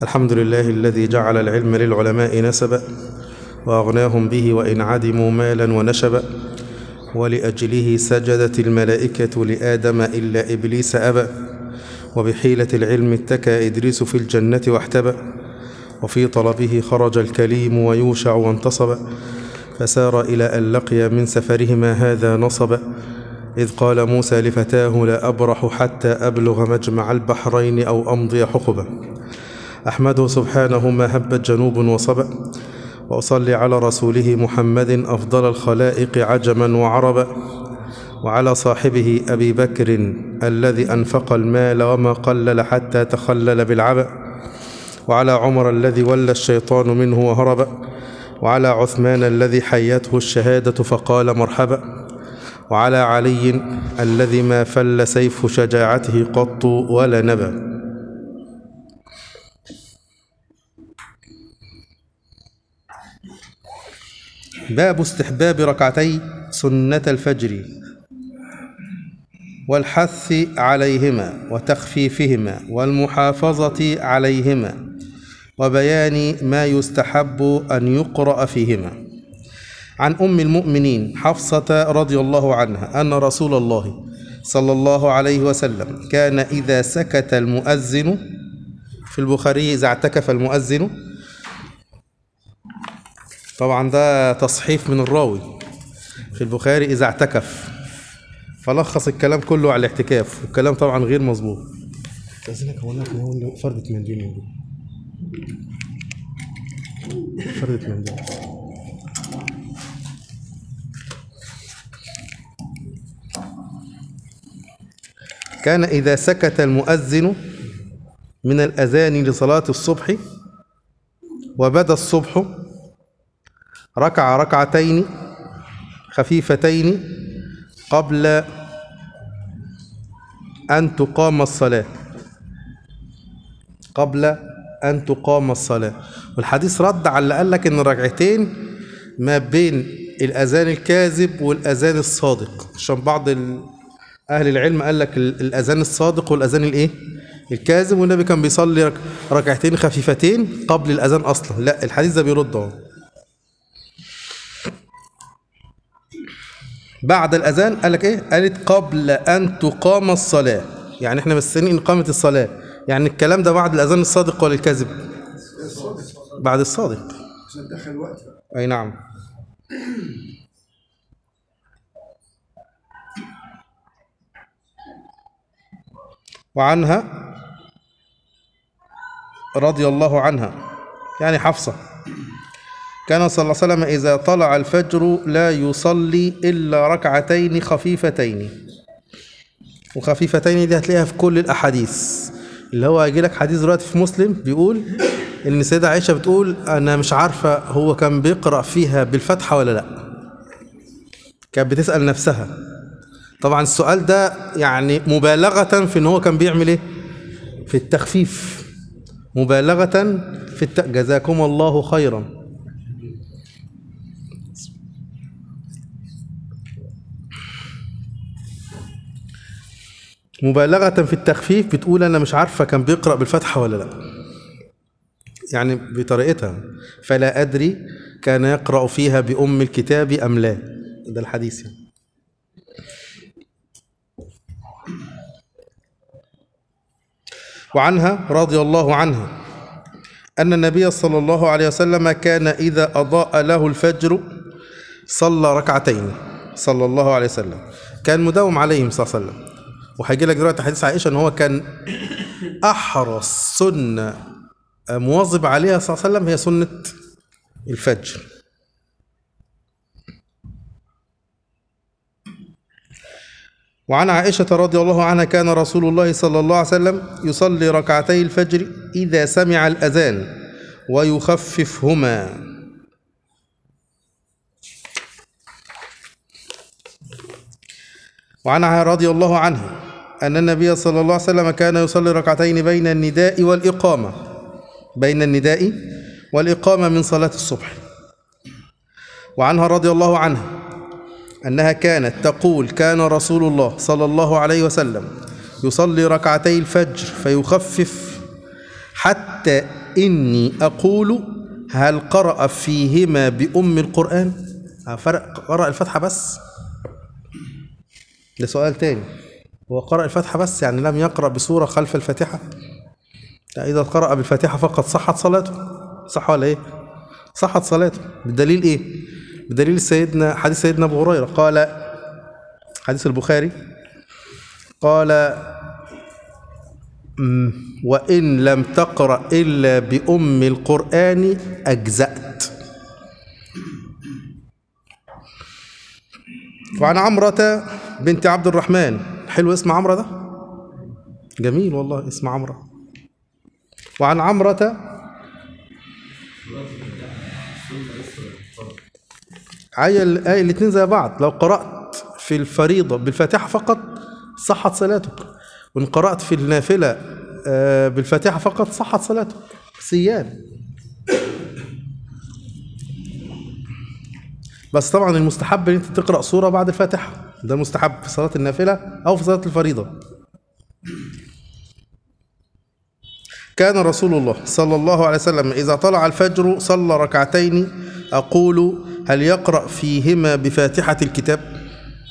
الحمد لله الذي جعل العلم للعلماء نسبا وأغناهم به وإن عدموا مالا ونشبا ولأجله سجدت الملائكة لآدم إلا إبليس أبى وبحيلة العلم اتكى إدريس في الجنة واحتبى وفي طلبه خرج الكليم ويوشع وانتصب فسار إلى أن لقي من سفرهما هذا نصب إذ قال موسى لفتاه لا أبرح حتى أبلغ مجمع البحرين أو أمضي حقبا أحمده سبحانه ما هبت جنوب وصبا وأصلي على رسوله محمد أفضل الخلائق عجما وعربا وعلى صاحبه أبي بكر الذي أنفق المال وما قلل حتى تخلل بالعبأ وعلى عمر الذي ولى الشيطان منه وهرب وعلى عثمان الذي حيته الشهادة فقال مرحبا وعلى علي الذي ما فل سيف شجاعته قط ولا نبى باب استحباب ركعتي سنة الفجر والحث عليهما وتخفيفهما والمحافظة عليهما وبيان ما يستحب أن يقرأ فيهما عن أم المؤمنين حفصة رضي الله عنها أن رسول الله صلى الله عليه وسلم كان إذا سكت المؤذن في البخاري إذا اعتكف المؤذن طبعا ده تصحيف من الراوي في البخاري إذا اعتكف فلخص الكلام كله على الاعتكاف والكلام طبعا غير مظبوط استاذنك هو لك هو فردة منديل موجود فردة منديل كان إذا سكت المؤذن من الأذان لصلاة الصبح وبدا الصبح ركع ركعتين خفيفتين قبل أن تقام الصلاة قبل أن تقام الصلاة والحديث رد على اللي قال لك إن الركعتين ما بين الأذان الكاذب والأذان الصادق عشان بعض ال... أهل العلم قال لك ال- الأذان الصادق والأذان الإيه؟ الكاذب والنبي كان بيصلي رك... ركعتين خفيفتين قبل الأذان أصلا لا الحديث ده بيرد اهو بعد الأذان قال لك إيه؟ قالت قبل أن تقام الصلاة يعني إحنا مستنيين إقامة الصلاة يعني الكلام ده بعد الأذان الصادق ولا الكاذب؟ بعد الصادق عشان تدخل وقت بقى أي نعم وعنها رضي الله عنها يعني حفصة كان صلى الله عليه وسلم إذا طلع الفجر لا يصلي إلا ركعتين خفيفتين وخفيفتين دي هتلاقيها في كل الأحاديث اللي هو هيجي لك حديث دلوقتي في مسلم بيقول إن السيدة عائشة بتقول أنا مش عارفة هو كان بيقرأ فيها بالفتحة ولا لأ كانت بتسأل نفسها طبعا السؤال ده يعني مبالغة في إن هو كان بيعمل إيه في التخفيف مبالغة في الت... جزاكم الله خيرا مبالغة في التخفيف بتقول أنا مش عارفة كان بيقرأ بالفتحة ولا لا يعني بطريقتها فلا أدري كان يقرأ فيها بأم الكتاب أم لا ده الحديث يعني. وعنها رضي الله عنها أن النبي صلى الله عليه وسلم كان إذا أضاء له الفجر صلى ركعتين صلى الله عليه وسلم كان مداوم عليهم صلى الله عليه وسلم وهيجي لك دلوقتي حديث عائشة إن هو كان أحرص سنة مواظب عليها صلى الله عليه وسلم هي سنة الفجر وعن عائشة رضي الله عنها كان رسول الله صلى الله عليه وسلم يصلي ركعتي الفجر إذا سمع الأذان ويخففهما وعنها رضي الله عنها أن النبي صلى الله عليه وسلم كان يصلي ركعتين بين النداء والإقامة بين النداء والإقامة من صلاة الصبح وعنها رضي الله عنها أنها كانت تقول كان رسول الله صلى الله عليه وسلم يصلي ركعتي الفجر فيخفف حتى إني أقول هل قرأ فيهما بأم القرآن آه، فرق قرأ الفاتحة بس ده سؤال تاني هو قرأ الفاتحة بس يعني لم يقرأ بسورة خلف الفاتحة لا، إذا قرأ بالفاتحة فقط صحت صلاته صح ولا إيه صحت صلاته بالدليل إيه بدليل سيدنا حديث سيدنا أبو هريرة قال حديث البخاري قال "أمم، وإن لم تقرأ إلا بأم القرآن أجزأت وعن عمرة بنت عبد الرحمن حلو اسم عمرة ده جميل والله اسم عمرة وعن عمرة عيل آية الاتنين زي بعض لو قرأت في الفريضة بالفاتحة فقط صحت صلاتك وإن قرأت في النافلة آه، بالفاتحة فقط صحت صلاتك سيان بس طبعا المستحب ان انت تقرا سوره بعد الفاتحه ده مستحب في صلاه النافله او في صلاه الفريضه كان رسول الله صلى الله عليه وسلم اذا طلع الفجر صلى ركعتين اقول هل يقرا فيهما بفاتحه الكتاب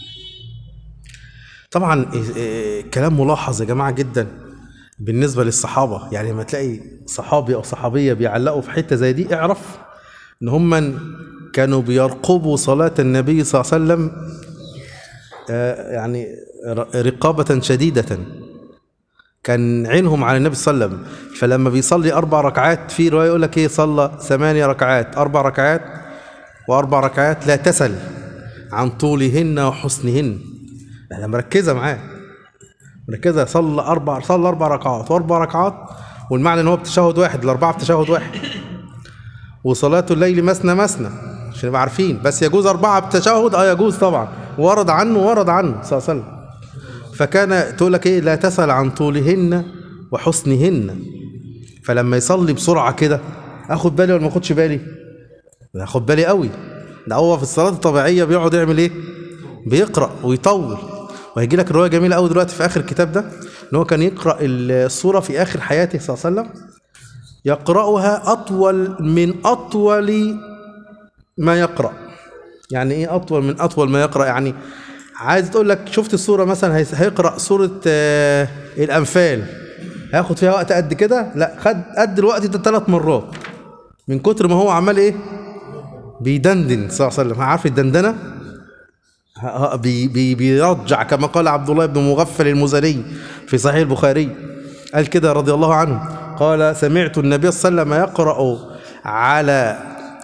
طبعا إيه- إيه، كلام ملاحظ يا جماعه جدا بالنسبه للصحابه يعني لما تلاقي صحابي او صحابيه بيعلقوا في حته زي دي اعرف ان هم كانوا بيرقبوا صلاه النبي صلى الله عليه وسلم آه، يعني ر- رقابه شديده كان عينهم على النبي صلى الله عليه وسلم فلما بيصلي اربع ركعات في روايه يقول لك ايه صلى ثمانيه ركعات اربع ركعات واربع ركعات لا تسل عن طولهن وحسنهن يعني مركزه معاه مركزه صلى اربع صلى اربع ركعات واربع ركعات والمعنى ان هو بتشهد واحد الاربعه بتشهد واحد وصلاه الليل مثنى مثنى عشان نبقى عارفين بس يجوز اربعه بتشهد اه يجوز طبعا ورد عنه ورد عنه صلى الله عليه وسلم فكان تقول لك ايه لا تسأل عن طولهن وحسنهن فلما يصلي بسرعه كده اخد بالي ولا ما اخدش بالي اخد بالي قوي ده هو في الصلاه الطبيعيه بيقعد يعمل ايه بيقرا ويطول وهيجي لك روايه جميله قوي دلوقتي في اخر الكتاب ده ان هو كان يقرا السوره في اخر حياته صلى الله عليه وسلم يقراها اطول من اطول ما يقرا يعني ايه اطول من اطول ما يقرا يعني عايز تقول لك شفت السوره مثلا هي- هيقرا سوره آه، الانفال هياخد فيها وقت قد كده لا خد قد الوقت ده ثلاث مرات من كتر ما هو عمال ايه بيدندن صلى الله عليه وسلم عارف الدندنه ه- ه- بي بي بيرجع كما قال عبد الله بن مغفل المزني في صحيح البخاري قال كده رضي الله عنه قال سمعت النبي صلى الله عليه وسلم يقرأ على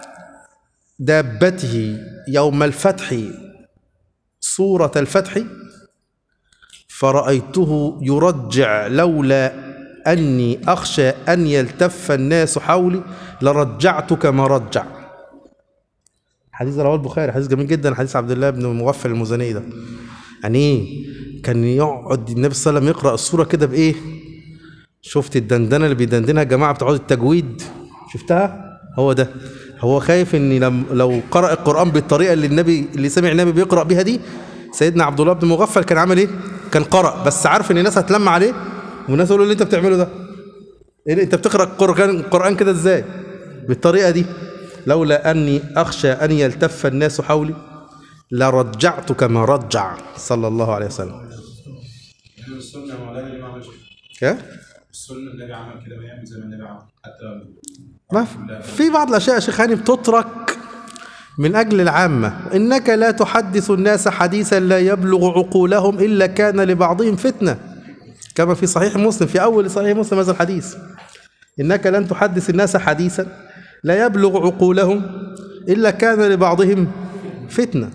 دابته يوم الفتح سورة الفتح فرأيته يرجع لولا أني أخشى أن يلتف الناس حولي لرجعت كما رجع حديث رواه البخاري حديث جميل جدا حديث عبد الله بن مغفل المزني ده يعني ايه كان يقعد النبي صلى الله عليه وسلم يقرأ السورة كده بإيه شفت الدندنة اللي بيدندنها الجماعة بتوع التجويد شفتها هو ده هو خايف ان لم لو قرأ القرآن بالطريقة اللي النبي اللي سمع النبي بيقرأ بيها دي سيدنا عبد الله بن مغفل كان عامل ايه كان قرأ بس عارف ان الناس هتلم عليه والناس يقولوا اللي انت بتعمله ده إيه اللي انت بتقرأ القرآن القرآن كده ازاي بالطريقة دي لولا اني اخشى ان يلتف الناس حولي لرجعت كما رجع صلى الله عليه وسلم السنه يا مولانا اللي ما عملش ايه السنه النبي عمل كده ويعمل زي ما النبي عمل حتى لو ما في- في بعض الاشياء يا شيخ هاني بتترك من اجل العامه انك لا تحدث الناس حديثا لا يبلغ عقولهم الا كان لبعضهم فتنه كما في صحيح مسلم في اول صحيح مسلم هذا الحديث انك لن تحدث الناس حديثا لا يبلغ عقولهم الا كان لبعضهم فتنه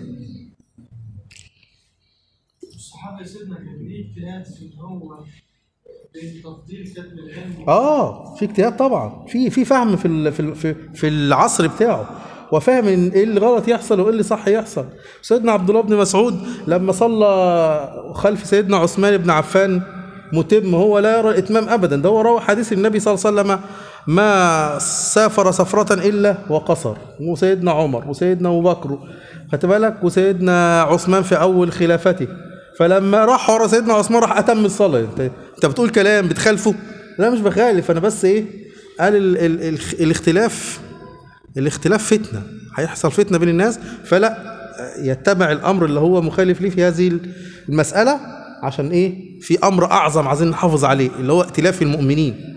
الصحابة سيدنا كان ليه اجتهاد في ان هو بين تفضيل كتب العلم اه في اجتهاد طبعا في في فهم في ال- في ال- في, في العصر بتاعه وفاهم ان ايه اللي غلط يحصل وايه اللي صح يحصل سيدنا عبد الله بن مسعود لما صلى خلف سيدنا عثمان بن عفان متم هو لا يرى الاتمام ابدا ده هو روى حديث النبي صلى الله عليه وسلم ما سافر سفرة الا وقصر وسيدنا عمر وسيدنا ابو بكر خدت بالك وسيدنا عثمان في اول خلافته فلما راح ورا سيدنا عثمان راح اتم الصلاه انت انت بتقول كلام بتخالفه لا مش بخالف انا بس ايه قال ال ال ال الاختلاف الاختلاف فتنة هيحصل فتنة بين الناس فلا يتبع الأمر اللي هو مخالف ليه في هذه المسألة عشان إيه في أمر أعظم عايزين نحافظ عليه اللي هو ائتلاف المؤمنين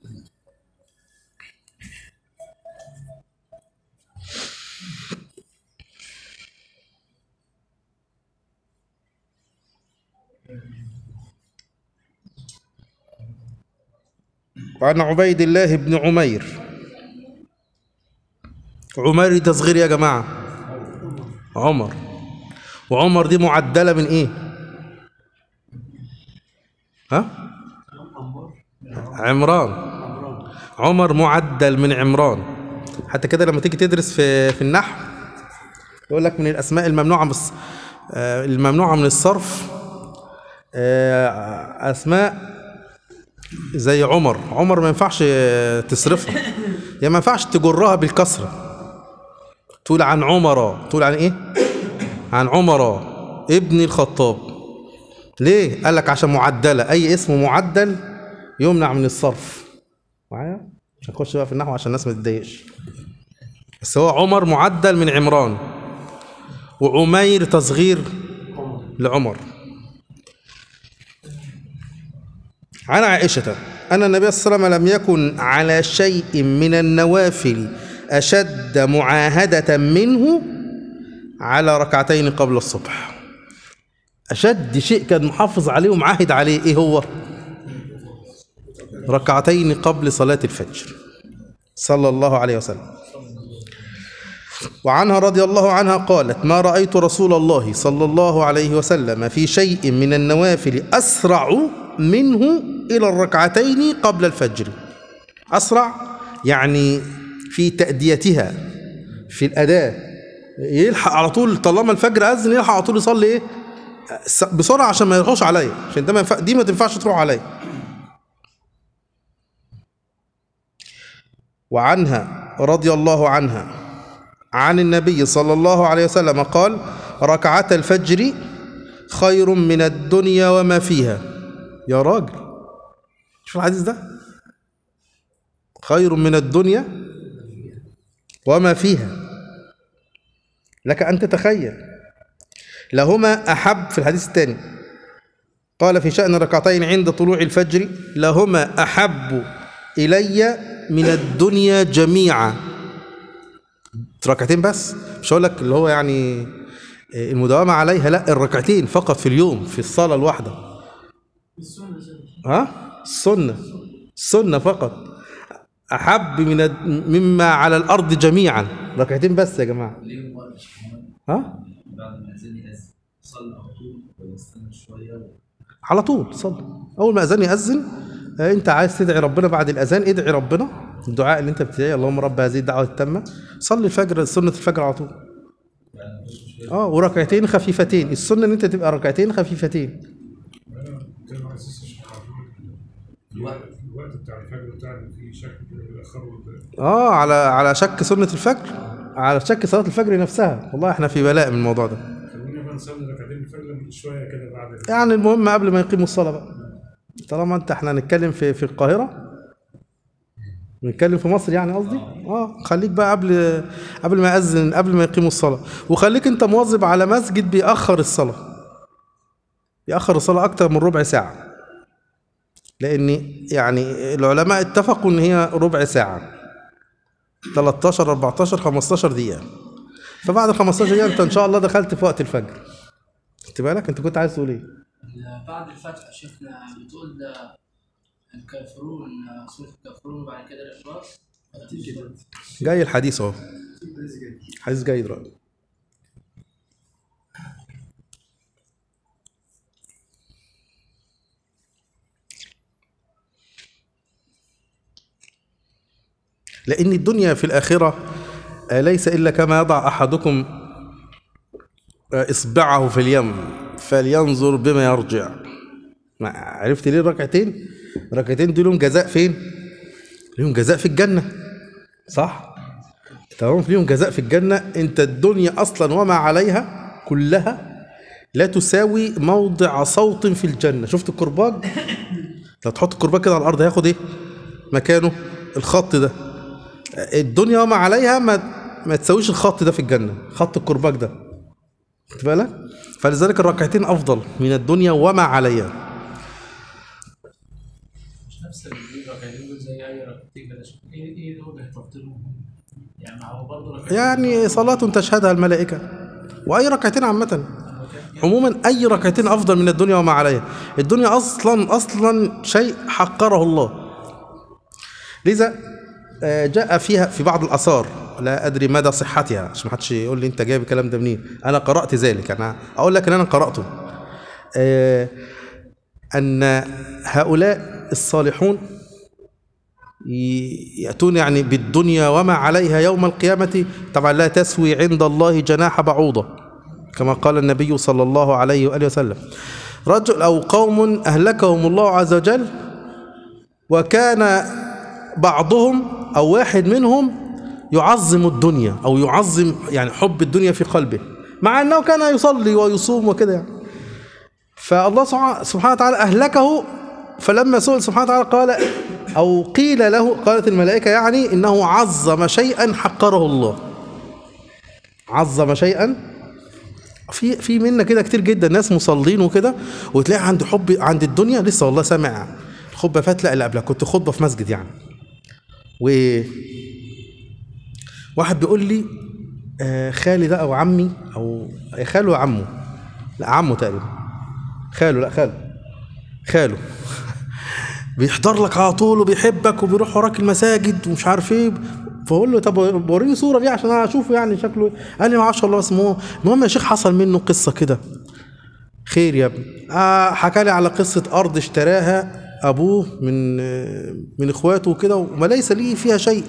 وعن عبيد الله بن عمير عمير دي تصغير يا جماعة عمر وعمر دي معدلة من ايه ها عمران عمر معدل من عمران حتى كده لما تيجي تدرس في في النحو يقول لك من الاسماء الممنوعه بس آه، الممنوعه من الصرف آه، اسماء زي عمر عمر ما ينفعش آه، تصرفها يعني ما ينفعش تجرها بالكسره تقول عن عمر تقول عن ايه عن عمر ابن الخطاب ليه قال لك عشان معدله اي اسم معدل يمنع من الصرف معايا مش هنخش بقى في النحو عشان الناس ما تتضايقش بس هو عمر معدل من عمران وعمير تصغير لعمر عن عائشة أن النبي صلى الله عليه وسلم لم يكن على شيء من النوافل أشد معاهدة منه على ركعتين قبل الصبح أشد شيء كان محافظ عليه ومعاهد عليه إيه هو؟ ركعتين قبل صلاة الفجر صلى الله عليه وسلم وعنها رضي الله عنها قالت ما رأيت رسول الله صلى الله عليه وسلم في شيء من النوافل أسرع منه إلى الركعتين قبل الفجر أسرع يعني في تأديتها في الأداء يلحق على طول طالما الفجر أذن يلحق على طول يصلي إيه س- بسرعة عشان ما يروحش عليا عشان ده ما ينفع دي ما تنفعش تروح عليا وعنها رضي الله عنها عن النبي صلى الله عليه وسلم قال ركعة الفجر خير من الدنيا وما فيها يا راجل شوف الحديث ده خير من الدنيا وما فيها لك أن تتخيل لهما أحب في الحديث الثاني قال في شأن ركعتين عند طلوع الفجر لهما أحب إلي من الدنيا جميعا ركعتين بس مش هقول لك اللي هو يعني المداومة عليها لا الركعتين فقط في اليوم في الصلاة الواحدة السنة زي ها السنة السنة فقط أحب من الد- مما على الأرض جميعا ركعتين بس يا جماعة ليه وقت مش مهم ها بعد ما الأذان يأذن صلي على طول ولا استنى شوية على طول صلي أول ما أذان يأذن آه، أنت عايز تدعي ربنا بعد الأذان ادعي ربنا الدعاء اللي أنت بتدعي اللهم رب هذه الدعوة التامة صلي الفجر سنة الفجر على طول اه وركعتين خفيفتين السنة ان انت تبقى ركعتين خفيفتين كان على اساس مش عارفين الوقت الوقت بتاع الفجر بتاع اللي فيه شك كده بيأخروا ال- اه على على شك سنة الفجر على شك صلاة الفجر نفسها والله احنا في بلاء من الموضوع ده خلينا بقى نصلي ركعتين الفجر شويه كده بعد ال- يعني المهم قبل ما يقيموا الصلاة بقى طالما انت احنا هنتكلم في في القاهرة نتكلم في مصر يعني قصدي اه خليك بقى قبل قبل ما يأذن قبل ما يقيموا الصلاة وخليك انت مواظب على مسجد بيأخر الصلاة بيأخر الصلاة أكتر من ربع ساعة لأن يعني العلماء اتفقوا إن هي ربع ساعة 13 14 15 دقيقة فبعد ال 15 دقيقة أنت إن شاء الله دخلت في وقت الفجر خدت بالك أنت كنت عايز تقول إيه؟ بعد الفتح شفنا بتقول ده الكافرون سورة الكافرون وبعد كده الإخلاص جاي الحديث اهو حديث جاي دلوقتي لأن الدنيا في الآخرة آه، ليس إلا كما يضع أحدكم آه، إصبعه في اليم فلينظر بما يرجع ما- عرفت ليه الركعتين؟ الركعتين دي لهم جزاء فين؟ لهم جزاء في الجنة صح؟ تمام ليهم جزاء في الجنة انت الدنيا اصلا وما عليها كلها لا تساوي موضع صوت في الجنة شفت الكرباج لو تحط الكرباج كده على الارض هياخد ايه مكانه الخط ده الدنيا وما عليها ما ما تساويش الخط ده في الجنة خط الكرباج ده خد بالك فلذلك الركعتين أفضل من الدنيا وما عليها مش نفس الركعتين دول زي اي ركعتين كده شوف ايه ايه وجه تفضيلهم يعني ما هو برضه ركعتين يعني صلاة تشهدها الملائكة وأي ركعتين عامة عموما أي ركعتين أفضل من الدنيا وما عليها الدنيا أصلا أصلا شيء حقره الله لذا آه، جاء فيها في بعض الآثار لا أدري مدى صحتها عشان ما حدش يقول لي أنت جايب الكلام ده منين أنا قرأت ذلك أنا أقول لك إن أنا قرأته آه، أن هؤلاء الصالحون ي- يأتون يعني بالدنيا وما عليها يوم القيامة طبعا لا تسوي عند الله جناح بعوضة كما قال النبي صلى الله عليه وآله وسلم رجل أو قوم أهلكهم الله عز وجل وكان بعضهم أو واحد منهم يعظم الدنيا أو يعظم يعني حب الدنيا في قلبه مع أنه كان يصلي ويصوم وكده يعني فالله سبحانه سبحانه وتعالى أهلكه فلما سئل سبحانه وتعالى قال أو قيل له قالت الملائكة يعني إنه عظم شيئا حقره الله عظم شيئا في في منا كده كتير جدا ناس مصلين وكده وتلاقي عنده حب عند الدنيا لسه والله سامع الخطبه فات لا اللي قبلها كنت خطبه في مسجد يعني و واحد بيقول لي آه خالي ده او عمي او خاله وعمه لا عمه تقريبا خاله لا خاله خاله بيحضر لك على طول وبيحبك وبيروح وراك المساجد ومش عارف ايه فاقول له طب وريني صوره دي عشان انا اشوفه يعني شكله إيه. قال لي ما اعرفش والله اسمه المهم يا شيخ حصل منه قصه كده خير يا ابني آه حكى لي على قصه ارض اشتراها ابوه من آه، من اخواته وكده وما ليس ليه فيها شيء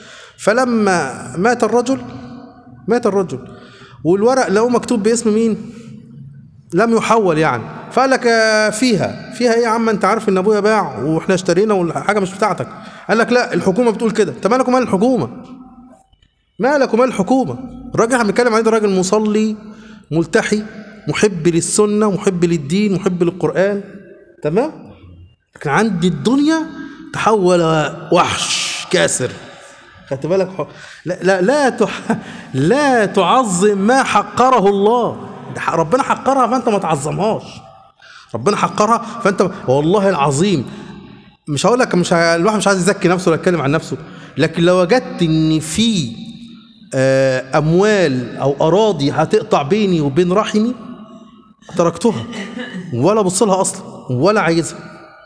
فلما مات الرجل مات الرجل والورق لقوه مكتوب باسم مين لم يحول يعني فقال لك آه، فيها فيها ايه يا عم انت عارف ان ابويا باع واحنا اشترينا والحاجه مش بتاعتك قال لك لا الحكومه بتقول كده انت مالك ومال الحكومه مالك ومال الحكومه الراجل احنا بنتكلم عليه ده راجل مصلي ملتحي محب للسنه محب للدين محب للقران تمام لكن عند الدنيا تحول وحش كاسر خدت بالك ح- لا لا لا تح... لا تعظم ما حقره الله ده ح- ربنا حقرها فانت ما تعظمهاش ربنا حقرها فانت والله العظيم مش هقول لك مش ه... الواحد مش عايز يزكي نفسه ولا يتكلم عن نفسه لكن لو وجدت ان في آه، اموال او اراضي هتقطع بيني وبين رحمي تركتها ولا بص لها اصلا ولا عايزها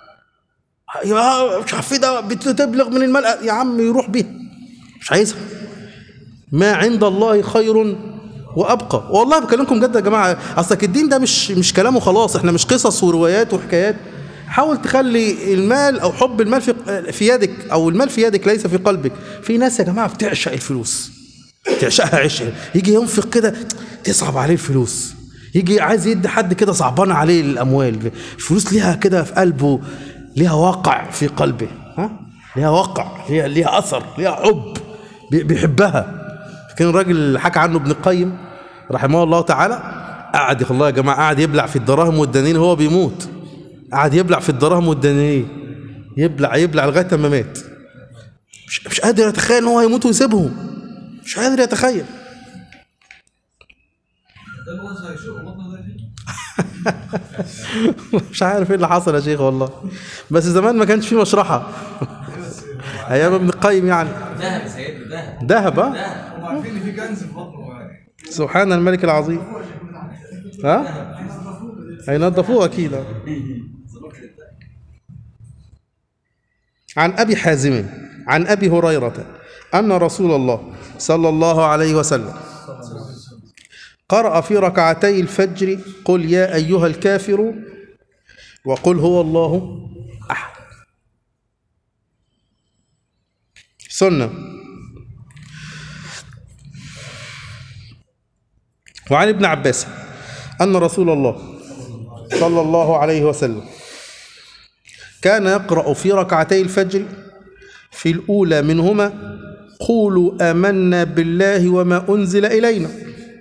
يا مش عارف إيه ده بتبلغ من المال يا عم يروح بيها مش عايزها ما عند الله خير وابقى والله بكلمكم جد يا جماعه اصلك الدين ده مش مش كلام وخلاص احنا مش قصص وروايات وحكايات حاول تخلي المال او حب المال في في يدك او المال في يدك ليس في قلبك في ناس يا جماعه بتعشق الفلوس تعشقها عشق يجي ينفق كده تصعب عليه الفلوس يجي عايز يدي حد كده صعبان عليه الاموال الفلوس ليها كده في قلبه ليها واقع في قلبه ها ليها واقع ليها ليها اثر ليها حب بي- بيحبها كان الراجل اللي حكى عنه ابن القيم رحمه الله تعالى قعد يا الله يا جماعه قعد يبلع في الدراهم والدنانير وهو بيموت قعد يبلع في الدراهم والدنانير يبلع يبلع لغايه ما مات مش, مش قادر يتخيل ان هو هيموت ويسيبهم مش قادر يتخيل ده اللي هو هيشق بطنه ده مش عارف ايه اللي حصل يا شيخ والله بس زمان ما كانش في مشرحه ايام ابن القيم يعني ذهب يا سيدنا ذهب ذهب ها هم عارفين ان في كنز في بطنه يعني سبحان الملك العظيم ها هينضفوه اكيد آه. عن ابي حازم عن ابي هريره ان رسول الله صلى الله عليه وسلم قرأ في ركعتي الفجر قل يا أيها الكافر وقل هو الله أحد سنة وعن ابن عباس أن رسول الله صلى الله عليه وسلم كان يقرأ في ركعتي الفجر في الأولى منهما قولوا آمنا بالله وما أنزل إلينا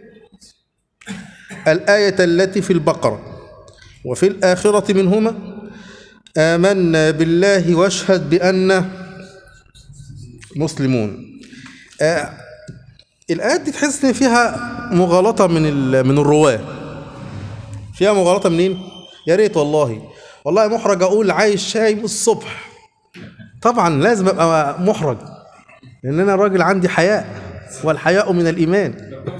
الآية التي في البقرة وفي الآخرة منهما آمنا بالله واشهد بأن مسلمون آه الآيات دي تحس إن فيها مغالطة من ال- من الرواة فيها مغالطة منين؟ يا ريت والله والله محرج أقول عايش شاي من الصبح طبعا لازم أبقى محرج لأن أنا راجل عندي حياء والحياء من الإيمان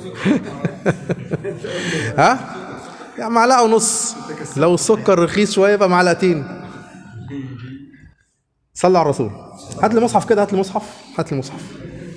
ها؟ يعني معلقة ونص لو السكر رخيص شوية يبقى معلقتين صلى على الرسول هات لي مصحف كده هات لي مصحف هات لي مصحف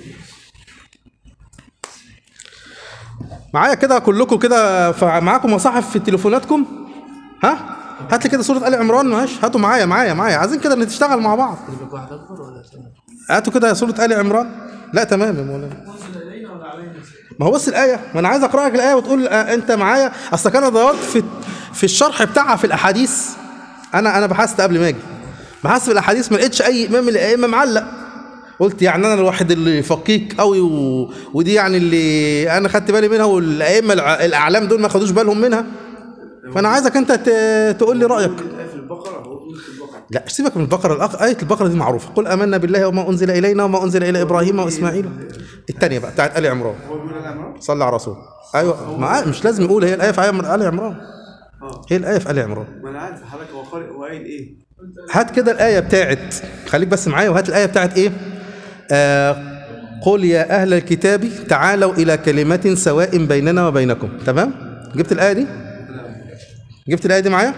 معايا كده كلكم كده ف- معاكم مصاحف في تليفوناتكم ها هات لي كده سورة آل عمران ماشي هاتوا معايا معايا معايا عايزين كده نشتغل مع بعض يبقى واحد اكبر ولا تمام؟ هاتوا كده سورة آل عمران لا تمام يا مولانا انزل الينا ولا علينا ما هو بص الآية ما أنا عايز أقرأ لك الآية وتقول آه أنت معايا أصل أنا دورت في في الشرح بتاعها في الأحاديث أنا أنا بحثت قبل ما أجي بحثت في الأحاديث ما لقيتش أي إمام من الأئمة معلق قلت يعني أنا الواحد اللي فقيك قوي و... ودي يعني اللي أنا خدت بالي منها والأئمة الع- الأعلام دول ما خدوش بالهم منها فأنا عايزك أنت ت... تقول لي رأيك في البقرة هو في البقرة لا سيبك من البقرة الأق... آية البقرة دي معروفة قل آمنا بالله وما أنزل إلينا وما أنزل إلى إبراهيم وإسماعيل الثانية بقى بتاعت آل عمران هو بيقول آل عمران؟ صلى على الرسول ايوه ما مش لازم يقول هي الايه في ال عمران اه هي الايه في ال عمران ما انا عارف حضرتك هو قارئ هو قايل ايه؟ هات كده الايه بتاعت خليك بس معايا وهات الايه بتاعت ايه آه قل يا اهل الكتاب تعالوا الى كلمه سواء بيننا وبينكم تمام جبت الايه دي جبت الايه دي معايا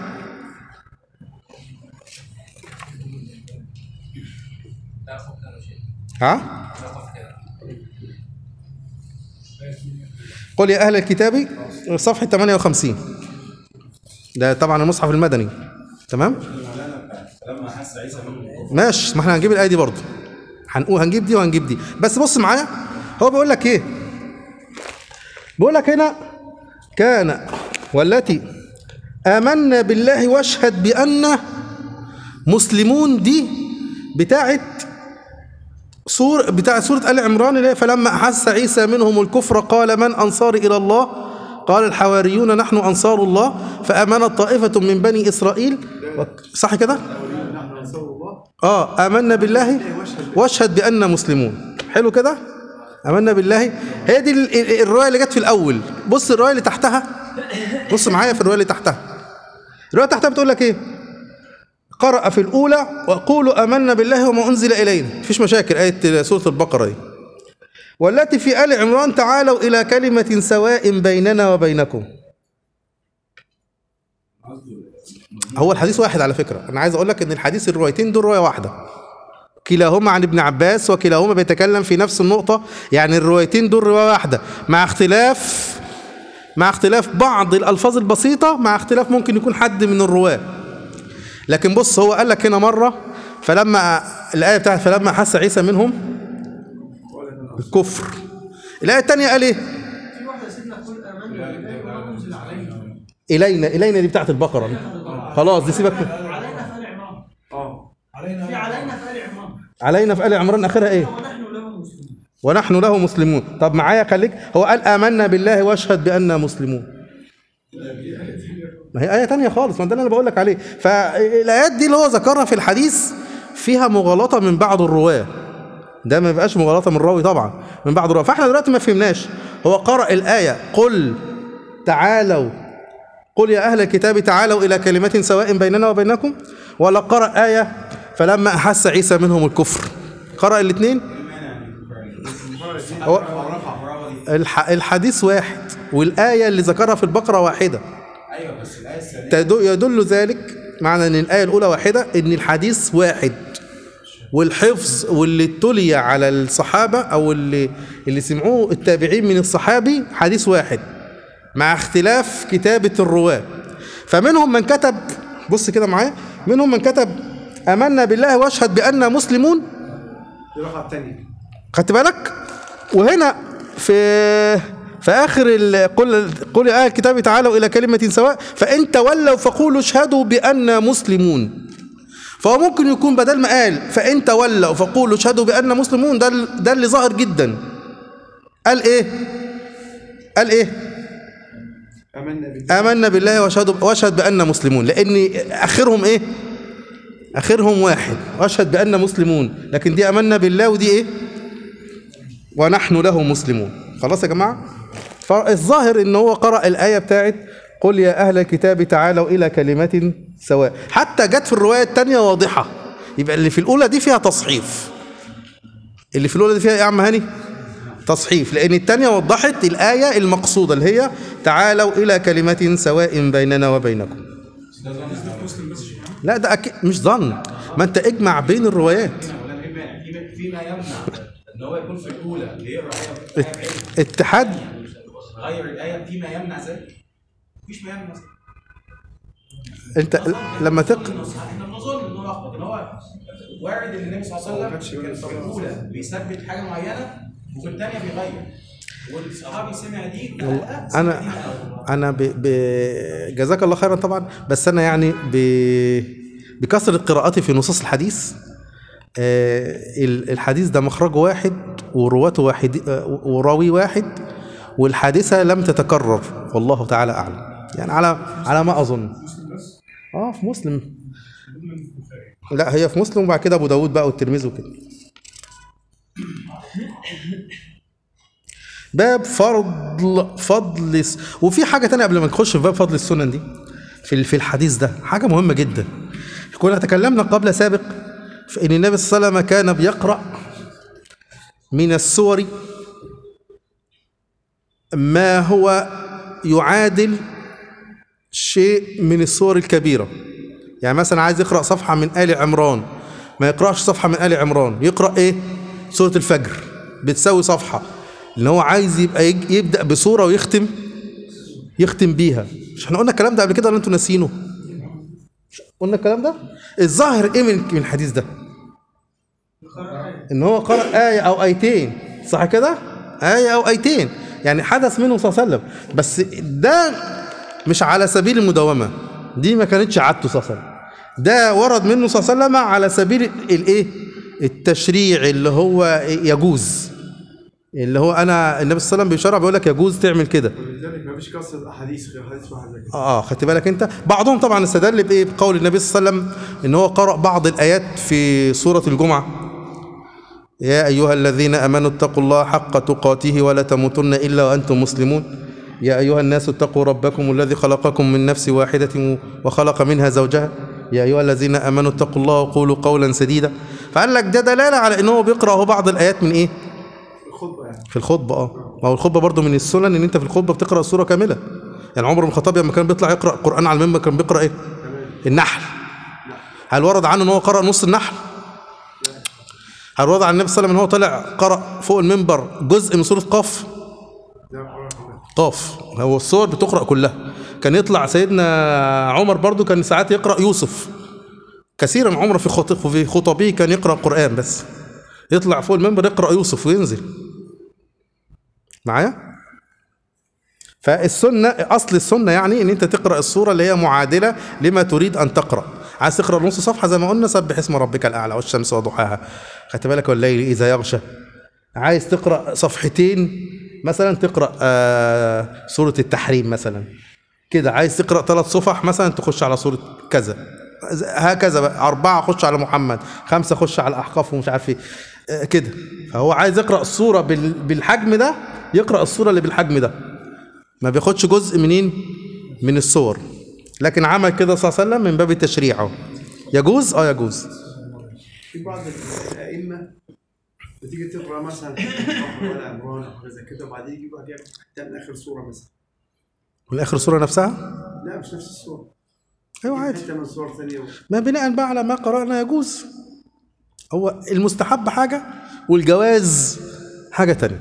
لا خد كده شيء ها لا خد كده قل يا اهل الكتاب صفحه 58 ده طبعا المصحف المدني تمام فلما حس عيسى منه الكفر ماشي ما احنا هنجيب الايه دي برضه هنقول هنجيب دي وهنجيب دي بس بص معايا هو بيقول لك ايه بيقول لك هنا كان والتي آمنا بالله واشهد بأن مسلمون دي بتاعت سور بتاع سورة آل عمران اللي هي فلما أحس عيسى منهم الكفر قال من أنصاري إلى الله قال الحواريون نحن أنصار الله فآمنت طائفة من بني إسرائيل صح كده؟ اه آمنا بالله واشهد بأننا مسلمون حلو كده آمنا بالله هي دي ال- ال- الرواية اللي جت في الأول بص الرواية اللي تحتها بص معايا في الرواية اللي تحتها الرواية تحتها بتقول لك ايه قرأ في الأولى وقولوا آمنا بالله وما أنزل إلينا مفيش مشاكل آية سورة البقرة دي والتي في آل عمران تعالوا إلى كلمة سواء بيننا وبينكم هو الحديث واحد على فكرة أنا عايز أقول لك إن الحديث الروايتين دول رواية واحدة كلاهما عن ابن عباس وكلاهما بيتكلم في نفس النقطة يعني الروايتين دول رواية واحدة مع اختلاف مع اختلاف بعض الألفاظ البسيطة مع اختلاف ممكن يكون حد من الرواة لكن بص هو قال لك هنا مرة فلما الآية بتاعت فلما حس عيسى منهم الكفر الآية الثانية قال إيه؟ في واحده سيدنا قل امنا بالله وما انزل علينا إلينا إلينا دي بتاعت البقرة دي. خلاص دي سيبك من- علينا في ال عمران اه علينا في علينا في ال عمران علينا في آل عمران آخرها إيه؟ ونحن له مسلمون ونحن له مسلمون طب معايا خليك هو قال آمنا بالله واشهد بأننا مسلمون ما هي آية تانية خالص ما ده اللي أنا بقول لك عليه فالآيات دي اللي هو ذكرها في الحديث فيها مغالطة من بعض الرواة ده ما يبقاش مغالطة من الراوي طبعا من بعض الرواة فاحنا دلوقتي ما فهمناش هو قرأ الآية قل تعالوا قل يا أهل الكتاب تعالوا إلى كلمة سواء بيننا وبينكم ولا قرأ آية فلما أحس عيسى منهم الكفر قرأ الاثنين هو الح... الحديث واحد والآية اللي ذكرها في البقرة واحدة ايوه بس الايه الثانيه تدو- يدل ذلك معنى ان الآية الأولى واحدة ان الحديث واحد والحفظ واللي تلي على الصحابة أو اللي اللي سمعوه التابعين من الصحابي حديث واحد مع اختلاف كتابة الرواة فمنهم من كتب بص كده معايا منهم من كتب آمنا بالله واشهد بأننا مسلمون دي الرقعه الثانيه خدت بالك وهنا في في اخر ال- قل قل يا اهل الكتاب تعالوا الى كلمه سواء فان تولوا فقولوا اشهدوا باننا مسلمون فهو ممكن يكون بدل ما قال فان تولوا فقولوا اشهدوا باننا مسلمون ده ال- ده اللي ظاهر جدا قال ايه قال ايه امنا بالله آمنا بالله واشهد واشهد بأننا مسلمون لأن آخرهم إيه؟ آخرهم واحد واشهد بأننا مسلمون لكن دي آمنا بالله ودي إيه؟ ونحن له مسلمون خلاص يا جماعة فالظاهر ان هو قرأ الآية بتاعت قل يا أهل الكتاب تعالوا إلى كلمة سواء حتى جت في الرواية التانية واضحة يبقى اللي في الأولى دي فيها تصحيف اللي في الأولى دي فيها إيه يا عم هاني تصحيف لأن التانية وضحت الآية المقصودة اللي هي تعالوا إلى كلمة سواء بيننا وبينكم لا ده أكيد مش ظن ما أنت اجمع بين الروايات ولا في مانع في- فيما يمنع ان هو يكون في الاولى يقرا ايه آية بعيدة. اتحاد غير الايه فيما يمنع ذلك مفيش ما يمنع ذلك انت لما تق احنا بنظن ان هو اخطا ان هو وارد ان النبي صلى الله عليه وسلم كان في الاولى بيثبت حاجه معينه وفي الثانيه بيغير والصحابي سمع دي وقال لا، سمع انا دي من الأول. انا ب... ب... جزاك الله خيرا طبعا بس انا يعني ب... بكثره قراءتي في نصوص الحديث آه، ال- الحديث ده مخرجه واحد ورواته واحد آه، وراوي واحد والحادثه لم تتكرر والله تعالى اعلم يعني على على ما اظن اه في مسلم لا هي في مسلم وبعد كده ابو داود بقى والترمذي وكده باب فضل فضل الس- وفي حاجه تانية قبل ما نخش في باب فضل السنن دي في ال- في الحديث ده حاجه مهمه جدا كنا تكلمنا قبل سابق في ان النبي صلى الله عليه وسلم كان بيقرا من السور ما هو يعادل شيء من السور الكبيره يعني مثلا عايز يقرا صفحه من ال عمران ما يقراش صفحه من ال عمران يقرا ايه سوره الفجر بتساوي صفحه ان هو عايز يبقى يج- يبدا بسوره ويختم يختم بيها مش احنا قلنا الكلام ده قبل كده ولا انتوا ناسينه مش قلنا الكلام ده الظاهر ايه من من الحديث ده ان هو قرأ آية او آيتين صح كده آية او آيتين يعني حدث منه صلى الله عليه وسلم بس ده مش على سبيل المداومة دي ما كانتش عادته صلى الله عليه وسلم ده ورد منه صلى الله عليه وسلم على سبيل الايه التشريع اللي هو يجوز اللي هو انا النبي صلى الله عليه وسلم بيشرع بيقول لك يجوز تعمل كده ولذلك ما فيش قصة أحاديث غير حديث واحد زي كده اه خدت بالك انت بعضهم طبعا استدل بايه بقول النبي صلى الله عليه وسلم ان هو قرأ بعض الايات في سورة الجمعة يا ايها الذين امنوا اتقوا الله حق تقاته ولا تموتن الا وانتم مسلمون يا ايها الناس اتقوا ربكم الذي خلقكم من نفس واحدة وخلق منها زوجها يا ايها الذين امنوا اتقوا الله وقولوا قولا سديدا فقال لك ده دلاله على ان هو بيقرا هو بعض الايات من ايه الخطبة يعني في الخطبة اه ما هو الخطبة برضو من السنن ان انت في الخطبة بتقرأ السورة كاملة يعني عمر بن الخطاب لما كان بيطلع يقرأ القرآن على المنبر كان بيقرأ ايه النحل هل ورد عنه ان هو قرأ نص النحل هل ورد عن النبي صلى الله عليه وسلم ان هو طلع قرأ فوق المنبر جزء من سورة قاف ده القرآن كله قاف هو السور بتقرأ كلها كان يطلع سيدنا عمر برضو كان ساعات يقرأ يوسف كثيرا عمر في خط- في خطبه كان يقرأ قرآن بس يطلع فوق المنبر يقرأ يوسف وينزل معايا فالسنة أصل السنة يعني إن أنت تقرأ السورة اللي هي معادلة لما تريد أن تقرأ عايز تقرأ نص صفحة زي ما قلنا سبح اسم ربك الأعلى والشمس وضحاها خدت بالك والليل إذا يغشى عايز تقرأ صفحتين مثلا تقرأ آه سورة التحريم مثلا كده عايز تقرأ ثلاث صفح مثلا تخش على سورة كذا هكذا بقى أربعة خش على محمد خمسة خش على الأحقاف ومش عارف إيه آه، كده فهو عايز يقرأ السورة بال- بالحجم ده يقرأ السورة اللي بالحجم ده ما بياخدش جزء منين من السور لكن عمل كده صلى الله عليه وسلم من باب التشريع أهو. يجوز اه يجوز في بعض الأئمة بتيجي تقرأ مثلا بقرة ولا عمران أو حاجة زي كده وبعدين يجي بعدين حتى من آخر سورة مثلا من آخر السورة نفسها لا مش نفس السورة أيوه عادي حتى من سورة ثانية ما بناء بقى على ما قرأنا يجوز هو المستحب حاجة والجواز حاجة تانية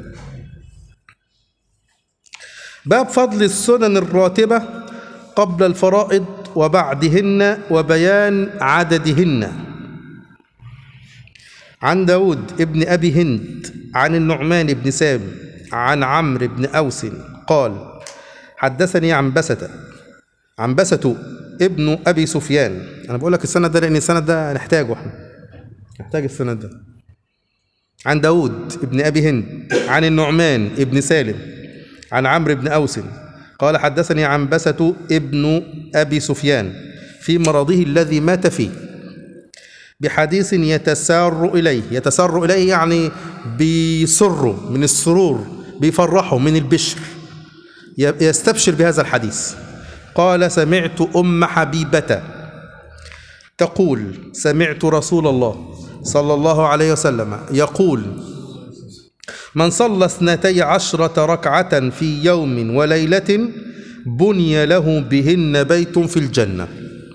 باب فضل السنن الراتبة قبل الفرائض وبعدهن وبيان عددهن عن داود ابن أبي هند عن النعمان بن سام عن عمرو بن أوس قال حدثني عن بسة عنبسة ابن أبي سفيان أنا بقول لك السند ده لأن السند ده نحتاجه احنا نحتاج السند ده عن داود ابن أبي هند عن النعمان ابن سالم عن عمرو بن أوس قال حدثني عنبسة ابن أبي سفيان في مرضه الذي مات فيه بحديث يتسار إليه يتسار إليه يعني بيسره من السرور بيفرحه من البشر ي- يستبشر بهذا الحديث قال سمعت أم حبيبة تقول سمعت رسول الله صلى الله عليه وسلم يقول من صلى اثنتي عشرة ركعة في يوم وليلة بني له بهن بيت في الجنة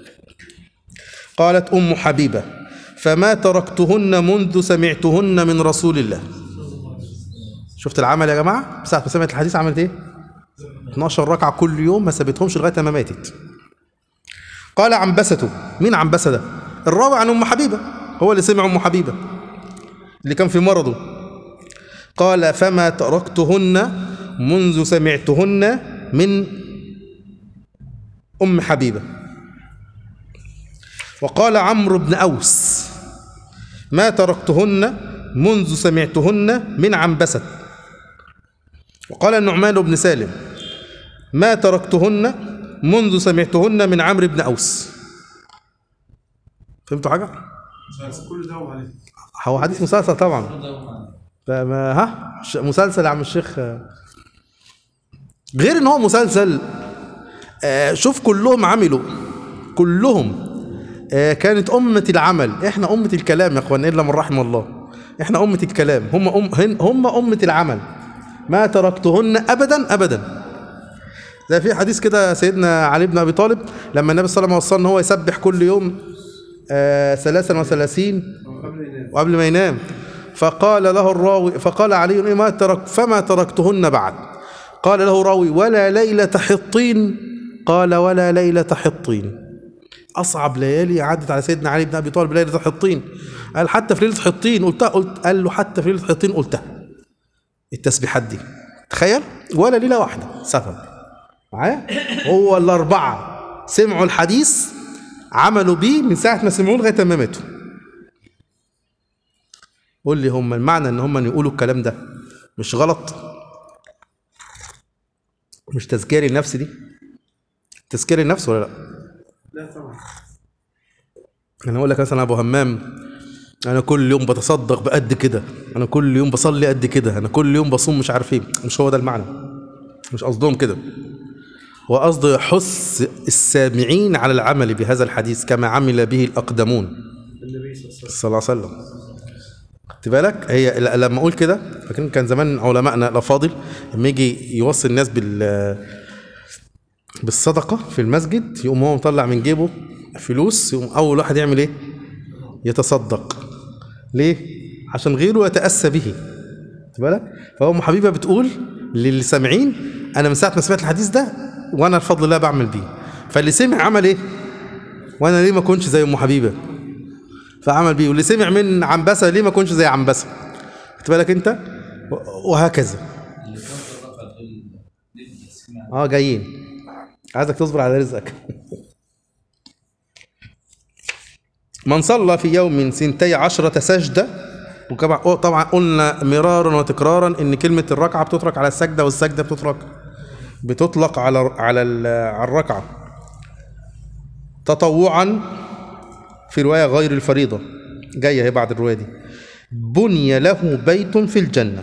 قالت أم حبيبة فما تركتهن منذ سمعتهن من رسول الله شفت العمل يا جماعة ساعة ما سمعت الحديث عملت ايه 12 ركعة كل يوم ما سابتهمش لغاية ما ماتت قال عنبسته مين عنبسة ده الراوي عن أم حبيبة هو اللي سمع أم حبيبة اللي كان في مرضه قال فما تركتهن منذ سمعتهن من أم حبيبة وقال عمرو بن أوس ما تركتهن منذ سمعتهن من عنبسة وقال النعمان بن سالم ما تركتهن منذ سمعتهن من عمرو بن أوس فهمتوا حاجة؟ كل ده عليه هو حديث مسلسل طبعا فما ها ش- مسلسل يا عم الشيخ آه. غير ان هو مسلسل آه، شوف كلهم عملوا كلهم آه، كانت أمة العمل احنا أمة الكلام يا اخوان إلا من رحم الله احنا أمة الكلام هم أم هن- هم أمة العمل ما تركتهن أبدا أبدا زي في حديث كده سيدنا علي بن أبي طالب لما النبي صلى الله عليه وسلم وصى ان هو يسبح كل يوم آه، ثلاثا وثلاثين قبل ينام وقبل ما ينام فقال له الراوي فقال علي إيه ما ترك فما تركتهن بعد قال له راوي ولا ليلة حطين قال ولا ليلة حطين أصعب ليالي عدت على سيدنا علي بن أبي طالب ليلة حطين قال حتى في ليلة حطين قلتها قلت قال له حتى في ليلة حطين قلتها التسبيحات دي تخيل ولا ليلة واحدة سفر معايا هو الأربعة سمعوا الحديث عملوا بيه من ساعة ما سمعوه لغاية ما ماتوا قول لي هم المعنى ان هم يقولوا الكلام ده مش غلط مش تذكير النفس دي تذكير النفس ولا لا لا طبعا انا اقول لك مثلا ابو همام انا كل يوم بتصدق بقد كده انا كل يوم بصلي قد كده انا كل يوم بصوم مش عارف ايه مش هو ده المعنى مش قصدهم كده هو قصده يحث السامعين على العمل بهذا الحديث كما عمل به الاقدمون النبي صلى الله عليه وسلم صلى الله عليه وسلم خدت بالك هي ل- لما اقول كده فاكرين كان زمان علمائنا الافاضل لما يجي يوصي الناس بال بالصدقه في المسجد يقوم هو مطلع من جيبه فلوس يقوم اول واحد يعمل ايه يتصدق ليه عشان غيره يتاسى به خدت بالك فهو ام حبيبه بتقول للي سامعين انا من ساعه ما سمعت الحديث ده وانا بفضل الله بعمل بيه فاللي سمع عمل ايه وانا ليه ما كنتش زي ام حبيبه فعمل بيه واللي سمع من عنبسه ليه ما كنش زي عنبسه خدت بالك انت و- وهكذا اللي كان في الرقعة دول ليه سمع اه جايين عايزك تصبر على رزقك من صلى في يوم سنتي عشرة سجدة وكما طبعا قلنا مرارا وتكرارا ان كلمة الركعة بتترك على السجدة والسجدة بتترك بتطلق على على ال- على الركعة تطوعا في رواية غير الفريضة جاية هي بعد الرواية دي بني له بيت في الجنة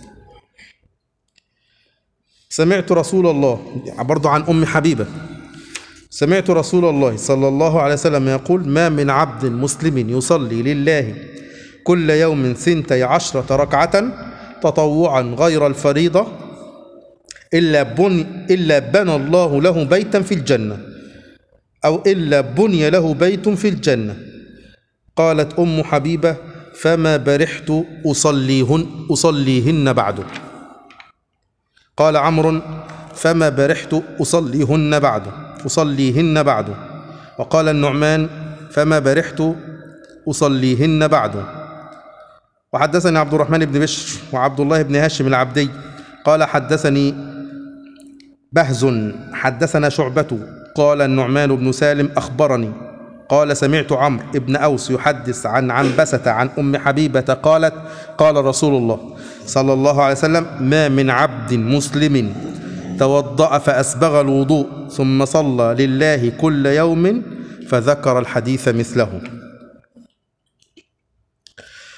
سمعت رسول الله برضو عن أم حبيبة سمعت رسول الله صلى الله عليه وسلم يقول ما من عبد مسلم يصلي لله كل يوم ثنتي عشرة ركعة تطوعا غير الفريضة إلا بني إلا بنى الله له بيتا في الجنة أو إلا بني له بيت في الجنة قالت أم حبيبة فما برحت أصليهن أصليهن بعد قال عمرو فما برحت أصليهن بعد أصليهن بعد وقال النعمان فما برحت أصليهن بعد وحدثني عبد الرحمن بن بشر وعبد الله بن هاشم العبدي قال حدثني بهز حدثنا شعبة قال النعمان بن سالم أخبرني قال سمعت عمرو بن أوس يحدث عن عنبسة عن أم حبيبة قالت قال رسول الله صلى الله عليه وسلم ما من عبد مسلم توضأ فأسبغ الوضوء ثم صلى لله كل يوم فذكر الحديث مثله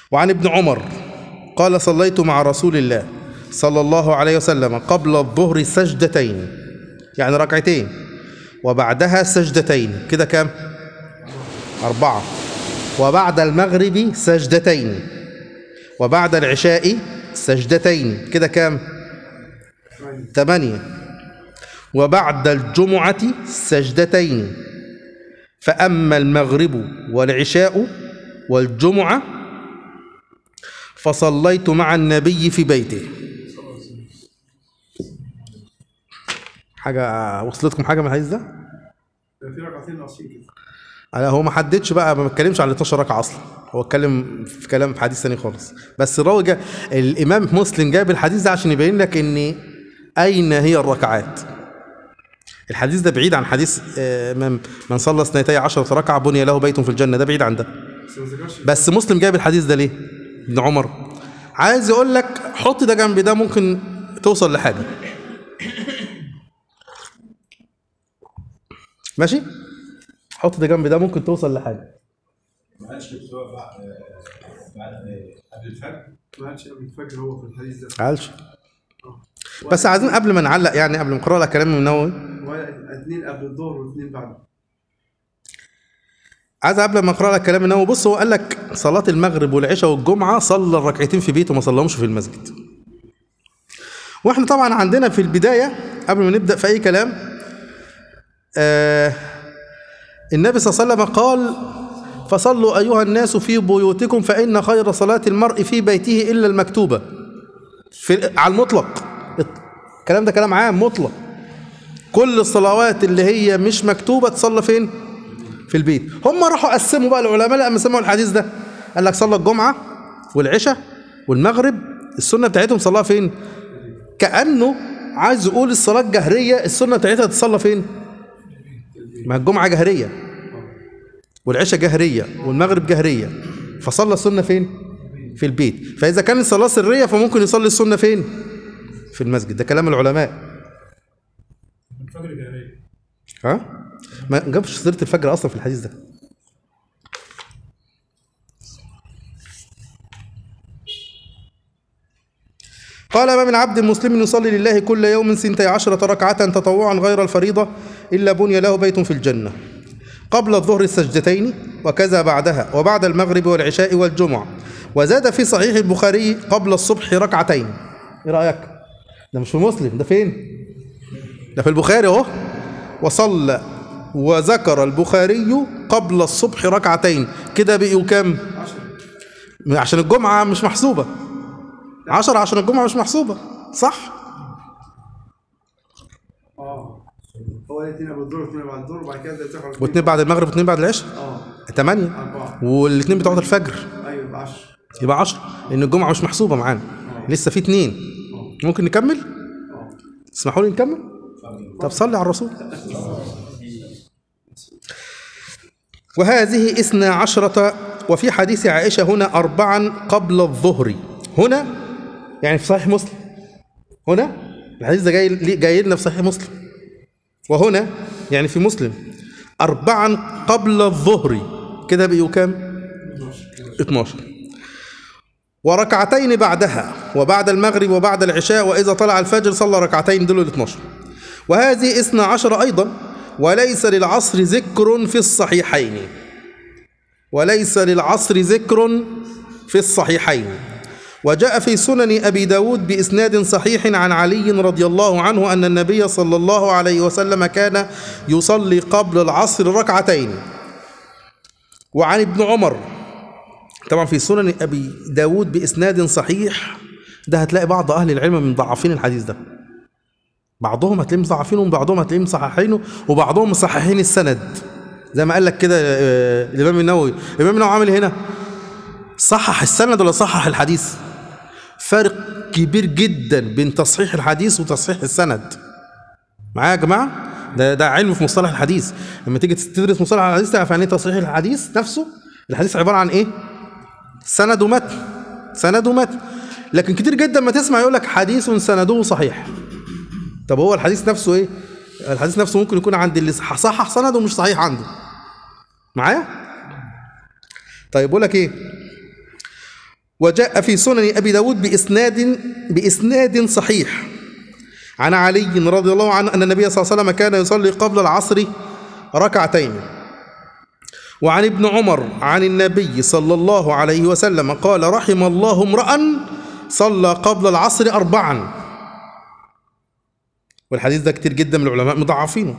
وعن ابن عمر قال صليت مع رسول الله صلى الله عليه وسلم قبل الظهر سجدتين يعني ركعتين وبعدها سجدتين كده كام أربعة وبعد المغرب سجدتين وبعد العشاء سجدتين كده كام ثمانية وبعد الجمعة سجدتين فأما المغرب والعشاء والجمعة فصليت مع النبي في بيته حاجة وصلتكم حاجة من الحديث ده؟ في ركعتين ناقصين كده أنا هو ما حددش بقى ما بتكلمش على 12 ركعة أصلا هو اتكلم في كلام في حديث تاني خالص بس الراوي جا الإمام مسلم جاب الحديث ده عشان يبين لك إن أين هي الركعات الحديث ده بعيد عن حديث آه، من من صلى اثنتي عشرة ركعة بني له بيت في الجنة ده بعيد عن ده بس ما ذكرش بس مسلم جايب الحديث ده ليه؟ ابن عمر عايز يقول لك حط ده جنب ده ممكن توصل لحاجة ماشي؟ حط ده جنب ده ممكن توصل لحاجة ما قالش بتوع بعد بعد قبل الفجر ما قالش قبل الفجر هو في الحديث ده عالش بس عايزين قبل ما نعلق يعني قبل ما نقرأ لك كلام النووي ولا اثنين قبل الظهر واثنين بعد عايز قبل ما اقرا لك كلام النووي بص هو قال لك صلاه المغرب والعشاء والجمعه صلى الركعتين في بيته ما صلاهمش في المسجد واحنا طبعا عندنا في البدايه قبل ما نبدا في اي كلام آه النبي صلى الله عليه وسلم قال فصلوا ايها الناس في بيوتكم فان خير صلاه المرء في بيته الا المكتوبه في على المطلق الكلام ده كلام عام مطلق كل الصلوات اللي هي مش مكتوبه تصلى فين في البيت هم راحوا قسموا بقى العلماء لما سمعوا الحديث ده قال لك صلى الجمعه والعشاء والمغرب السنه بتاعتهم صلاها فين كانه عايز يقول الصلاه الجهريه السنه بتاعتها تتصلى فين ما الجمعه جهريه والعشاء جهريه والمغرب جهريه فصلى السنه فين في البيت فاذا كانت الصلاه سريه فممكن يصلي السنه فين في المسجد ده كلام العلماء الفجر جاهلية ها ما جابش سيره الفجر اصلا في الحديث ده قال ما من عبد مسلم يصلي لله كل يوم سنتي عشرة ركعة تطوعا غير الفريضة إلا بني له بيت في الجنة قبل الظهر السجدتين وكذا بعدها وبعد المغرب والعشاء والجمعة وزاد في صحيح البخاري قبل الصبح ركعتين ايه رأيك ده مش في مسلم ده فين ده في البخاري اهو وصلى وذكر البخاري قبل الصبح ركعتين كده بقوا كام عشان الجمعة مش محسوبة عشرة عشان الجمعة مش محسوبة صح اه هو الاثنين قبل الظهر واثنين بعد الظهر وبعد كده تاخد واثنين بعد المغرب واثنين بعد العشاء اه تمانية أربعة والاثنين بتوع الفجر ايوه يبقى 10 يبقى عشرة لأن الجمعة مش محسوبة معانا لسه في اتنين ممكن نكمل تسمحوا لي نكمل طب صلي على الرسول وهذه اثنا عشرة وفي حديث عائشة هنا أربعا قبل الظهر هنا يعني في صحيح مسلم هنا الحديث ده جاي جاي لنا في صحيح مسلم وهنا يعني في مسلم أربعا قبل الظهر كده بقوا كام؟ 12 وركعتين بعدها وبعد المغرب وبعد العشاء وإذا طلع الفجر صلى ركعتين دول ال 12 وهذه اثنا عشر أيضا وليس للعصر ذكر في الصحيحين وليس للعصر ذكر في الصحيحين وجاء في سنن أبي داود بإسناد صحيح عن علي رضي الله عنه أن النبي صلى الله عليه وسلم كان يصلي قبل العصر ركعتين وعن ابن عمر طبعا في سنن أبي داود بإسناد صحيح ده هتلاقي بعض أهل العلم من ضعفين الحديث ده بعضهم هتلاقيهم مضاعفينه وبعضهم هتلاقيهم مصححينه وبعضهم مصححين السند زي ما قال لك كده آه، الامام النووي الامام النووي عامل هنا صحح السند ولا صحح الحديث فرق كبير جدا بين تصحيح الحديث وتصحيح السند معايا يا جماعه ده ده علم في مصطلح الحديث لما تيجي تدرس مصطلح الحديث تعرف يعني ايه تصحيح الحديث نفسه الحديث عباره عن ايه سند ومتن سند ومتن لكن كتير جدا ما تسمع يقول لك حديث سنده صحيح طب هو الحديث نفسه ايه الحديث نفسه ممكن يكون عند اللي صح- صحح سنده ومش صحيح عنده معايا طيب بقول لك ايه وجاء في سنن أبي داود بإسناد بإسناد صحيح عن علي رضي الله عنه أن النبي صلى الله عليه وسلم كان يصلي قبل العصر ركعتين وعن ابن عمر عن النبي صلى الله عليه وسلم قال رحم الله امرأ صلى قبل العصر أربعا والحديث ده كتير جدا من العلماء مضعفينه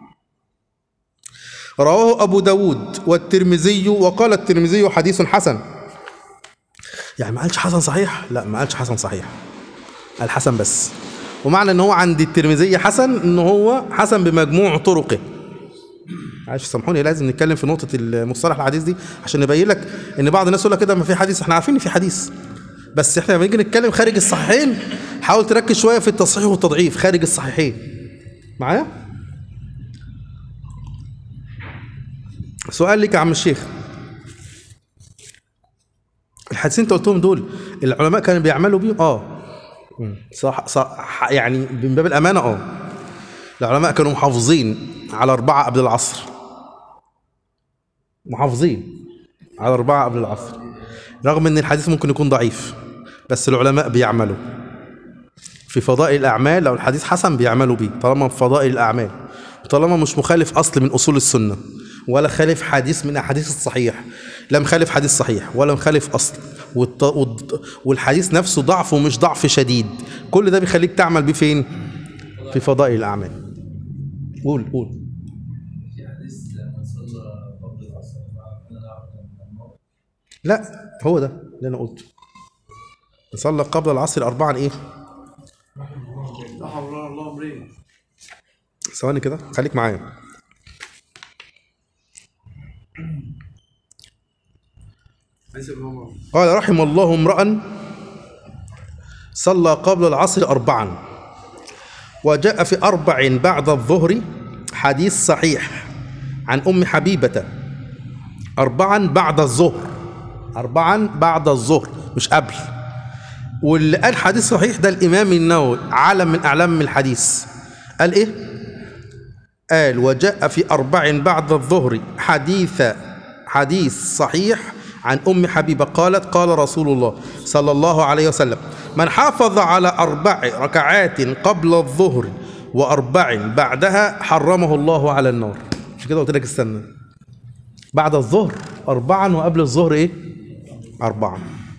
رواه أبو داود والترمذي وقال الترمذي حديث حسن يعني ما قالش حسن صحيح لا ما قالش حسن صحيح قال حسن بس ومعنى ان هو عند الترمذي حسن ان هو حسن بمجموع طرقه معلش سامحوني لازم نتكلم في نقطة المصطلح الحديث دي عشان نبين لك ان بعض الناس يقول لك كده ما في حديث احنا عارفين ان في حديث بس احنا لما نيجي نتكلم خارج الصحيحين حاول تركز شوية في التصحيح والتضعيف خارج الصحيحين معايا؟ سؤال لك يا عم الشيخ الحديثين انت قلتهم دول العلماء كانوا بيعملوا بيهم اه مم. صح صح يعني من باب الامانه اه العلماء كانوا محافظين على اربعه قبل العصر محافظين على اربعه قبل العصر رغم ان الحديث ممكن يكون ضعيف بس العلماء بيعملوا في فضائل الاعمال لو الحديث حسن بيعملوا بيه طالما في فضائل الاعمال طالما مش مخالف اصل من اصول السنه ولا خالف حديث من احاديث الصحيح لا مخالف حديث صحيح ولا مخالف اصل والط... والض- والحديث نفسه ضعفه مش ضعف شديد كل ده بيخليك تعمل بيه فين في فضائل الاعمال قول قول في حديث من صلى قبل العصر فأنا لا أعلم من النار لا هو ده اللي انا قلته صلى قبل العصر اربعا ايه لا حول ولا الله امرين ثواني كده خليك معايا ليس بمامر قال رحم الله امرأ صلى قبل العصر أربعا وجاء في أربع بعد الظهر حديث صحيح عن أم حبيبة أربعا بعد الظهر أربعا بعد الظهر مش قبل واللي قال حديث صحيح ده الإمام النووي علم من أعلام الحديث قال إيه؟ قال وجاء في أربع بعد الظهر حديث حديث صحيح عن أم حبيبة قالت قال رسول الله صلى الله عليه وسلم من حافظ على أربع ركعات قبل الظهر وأربع بعدها حرمه الله على النار مش كده قلت لك استنى بعد الظهر أربعا وقبل الظهر إيه أربعا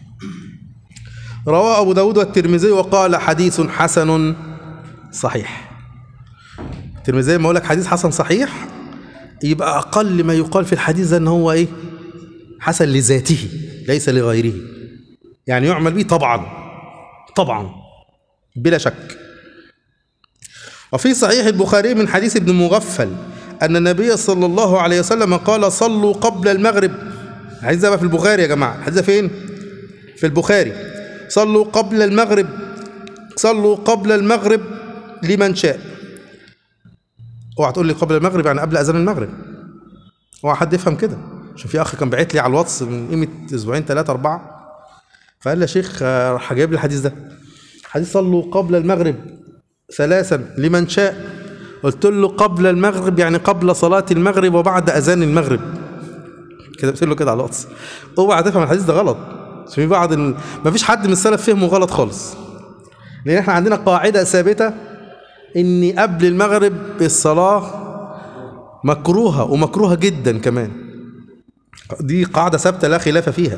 رواه أبو داود والترمذي وقال حديث حسن صحيح الترمذي لما يقول لك حديث حسن صحيح يبقى اقل ما يقال في الحديث ده ان هو ايه حسن لذاته ليس لغيره يعني يعمل به طبعا طبعا بلا شك وفي صحيح البخاري من حديث ابن مغفل ان النبي صلى الله عليه وسلم قال صلوا قبل المغرب الحديث ده بقى في البخاري يا جماعه الحديث ده فين في البخاري صلوا قبل المغرب صلوا قبل المغرب لمن شاء اوعى تقول لي قبل المغرب يعني قبل اذان المغرب اوعى حد يفهم كده عشان في اخ كان باعت لي على الواتس من قيمه اسبوعين ثلاثه اربعه فقال لي يا شيخ آه، راح جايب لي الحديث ده حديث صلوا قبل المغرب ثلاثا لمن شاء قلت له قبل المغرب يعني قبل صلاه المغرب وبعد اذان المغرب كده قلت له كده على الواتس اوعى تفهم الحديث ده غلط عشان في بعض ال... ما فيش حد من السلف فهمه غلط خالص لان احنا عندنا قاعده ثابته ان قبل المغرب الصلاه مكروهه ومكروهه جدا كمان دي قاعده ثابته لا خلاف فيها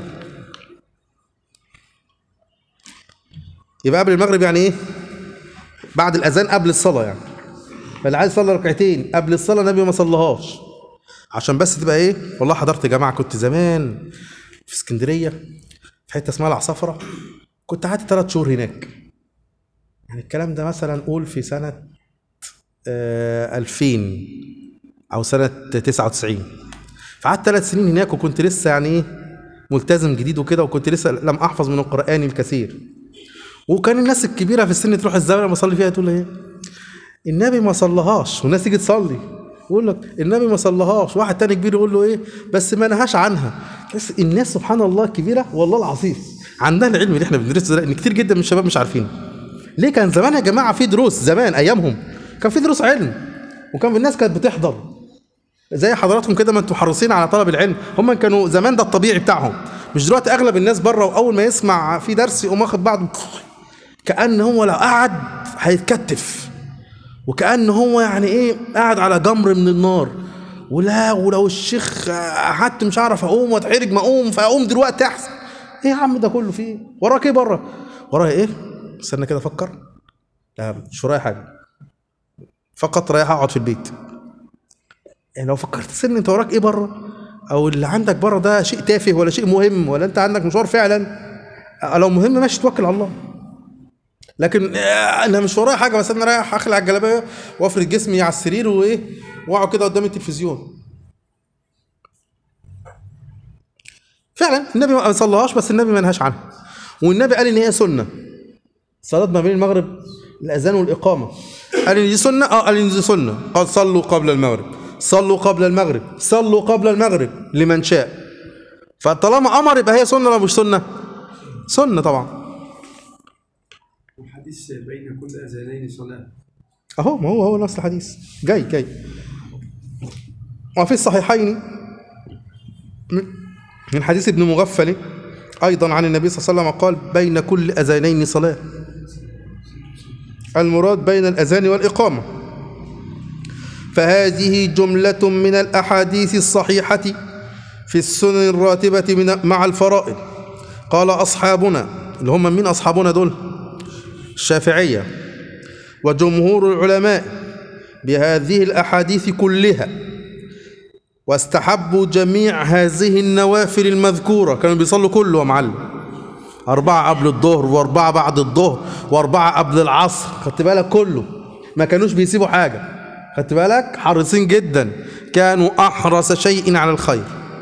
يبقى قبل المغرب يعني ايه بعد الاذان قبل الصلاه يعني فاللي عايز يصلي ركعتين قبل الصلاه النبي ما صلاهاش عشان بس تبقى ايه والله حضرت يا جماعه كنت زمان في اسكندريه في حته اسمها العصافره كنت قعدت ثلاث شهور هناك يعني الكلام ده مثلا قول في سنة آه 2000 أو سنة 99 فقعدت ثلاث سنين هناك وكنت لسه يعني إيه ملتزم جديد وكده وكنت لسه لم أحفظ من القرآن الكثير وكان الناس الكبيرة في السن تروح الزاوية لما أصلي فيها تقول إيه النبي ما صلىهاش والناس تيجي تصلي يقول لك النبي ما صلىهاش واحد تاني كبير يقول له ايه بس ما نهاش عنها بس الناس سبحان الله الكبيره والله العظيم عندها العلم اللي احنا بندرسه ده ان كتير جدا من الشباب مش عارفينه ليه كان زمان يا جماعه في دروس زمان ايامهم كان في دروس علم وكان الناس كانت بتحضر زي حضراتكم كده ما انتم حريصين على طلب العلم هم كانوا زمان ده الطبيعي بتاعهم مش دلوقتي اغلب الناس بره واول ما يسمع في درس يقوم واخد بعضه كأن هو لو قعد هيتكتف وكأن هو يعني ايه قاعد على جمر من النار ولا ولو الشيخ قعدت مش عارف اقوم واتحرج ما اقوم فاقوم دلوقتي احسن ايه يا عم ده كله فيه إيه؟ وراك ايه بره ورايا ايه استنى كده افكر لا مش ورايا حاجه فقط رايح اقعد في البيت يعني لو فكرت سن انت وراك ايه بره او اللي عندك بره ده شيء تافه ولا شيء مهم ولا انت عندك مشوار فعلا لو مهم ماشي توكل على الله لكن آه، انا مش ورايا حاجه بس انا رايح اخلع الجلابيه وافرد جسمي على السرير وايه واقعد كده قدام التلفزيون فعلا النبي ما صلاهاش بس النبي ما نهاش عنها والنبي قال ان هي سنه صلاه ما بين المغرب الاذان والاقامه قال ان دي سنه اه قال ان دي سنه قال صلوا قبل المغرب صلوا قبل المغرب صلوا قبل المغرب لمن شاء فطالما امر يبقى هي سنه ولا مش سنه سنه طبعا وحديث بين كل اذانين صلاه اهو ما هو هو نفس الحديث جاي جاي وفي الصحيحين من- من حديث ابن مغفل ايضا عن النبي صلى الله عليه وسلم قال بين كل اذانين صلاه المراد بين الاذان والاقامه فهذه جمله من الاحاديث الصحيحه في السنن الراتبه من مع الفرائض قال اصحابنا اللي هم مين اصحابنا دول الشافعيه وجمهور العلماء بهذه الأحاديث كلها واستحبوا جميع هذه النوافل المذكورة كانوا بيصلوا كله يا معلم أربعة قبل الظهر وأربعة بعد الظهر وأربعة قبل العصر خدت بالك كله ما كانوش بيسيبوا حاجة خدت بالك حريصين جدا كانوا أحرص شيء على الخير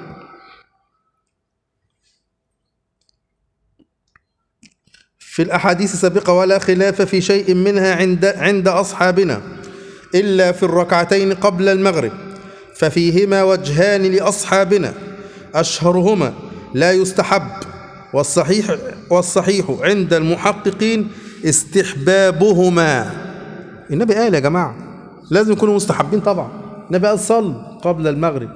في الأحاديث السابقة ولا خلاف في شيء منها عند عند أصحابنا إلا في الركعتين قبل المغرب ففيهما وجهان لأصحابنا أشهرهما لا يستحب والصحيح والصحيح عند المحققين استحبابهما النبي قال يا جماعة لازم يكونوا مستحبين طبعا النبي قال صل قبل المغرب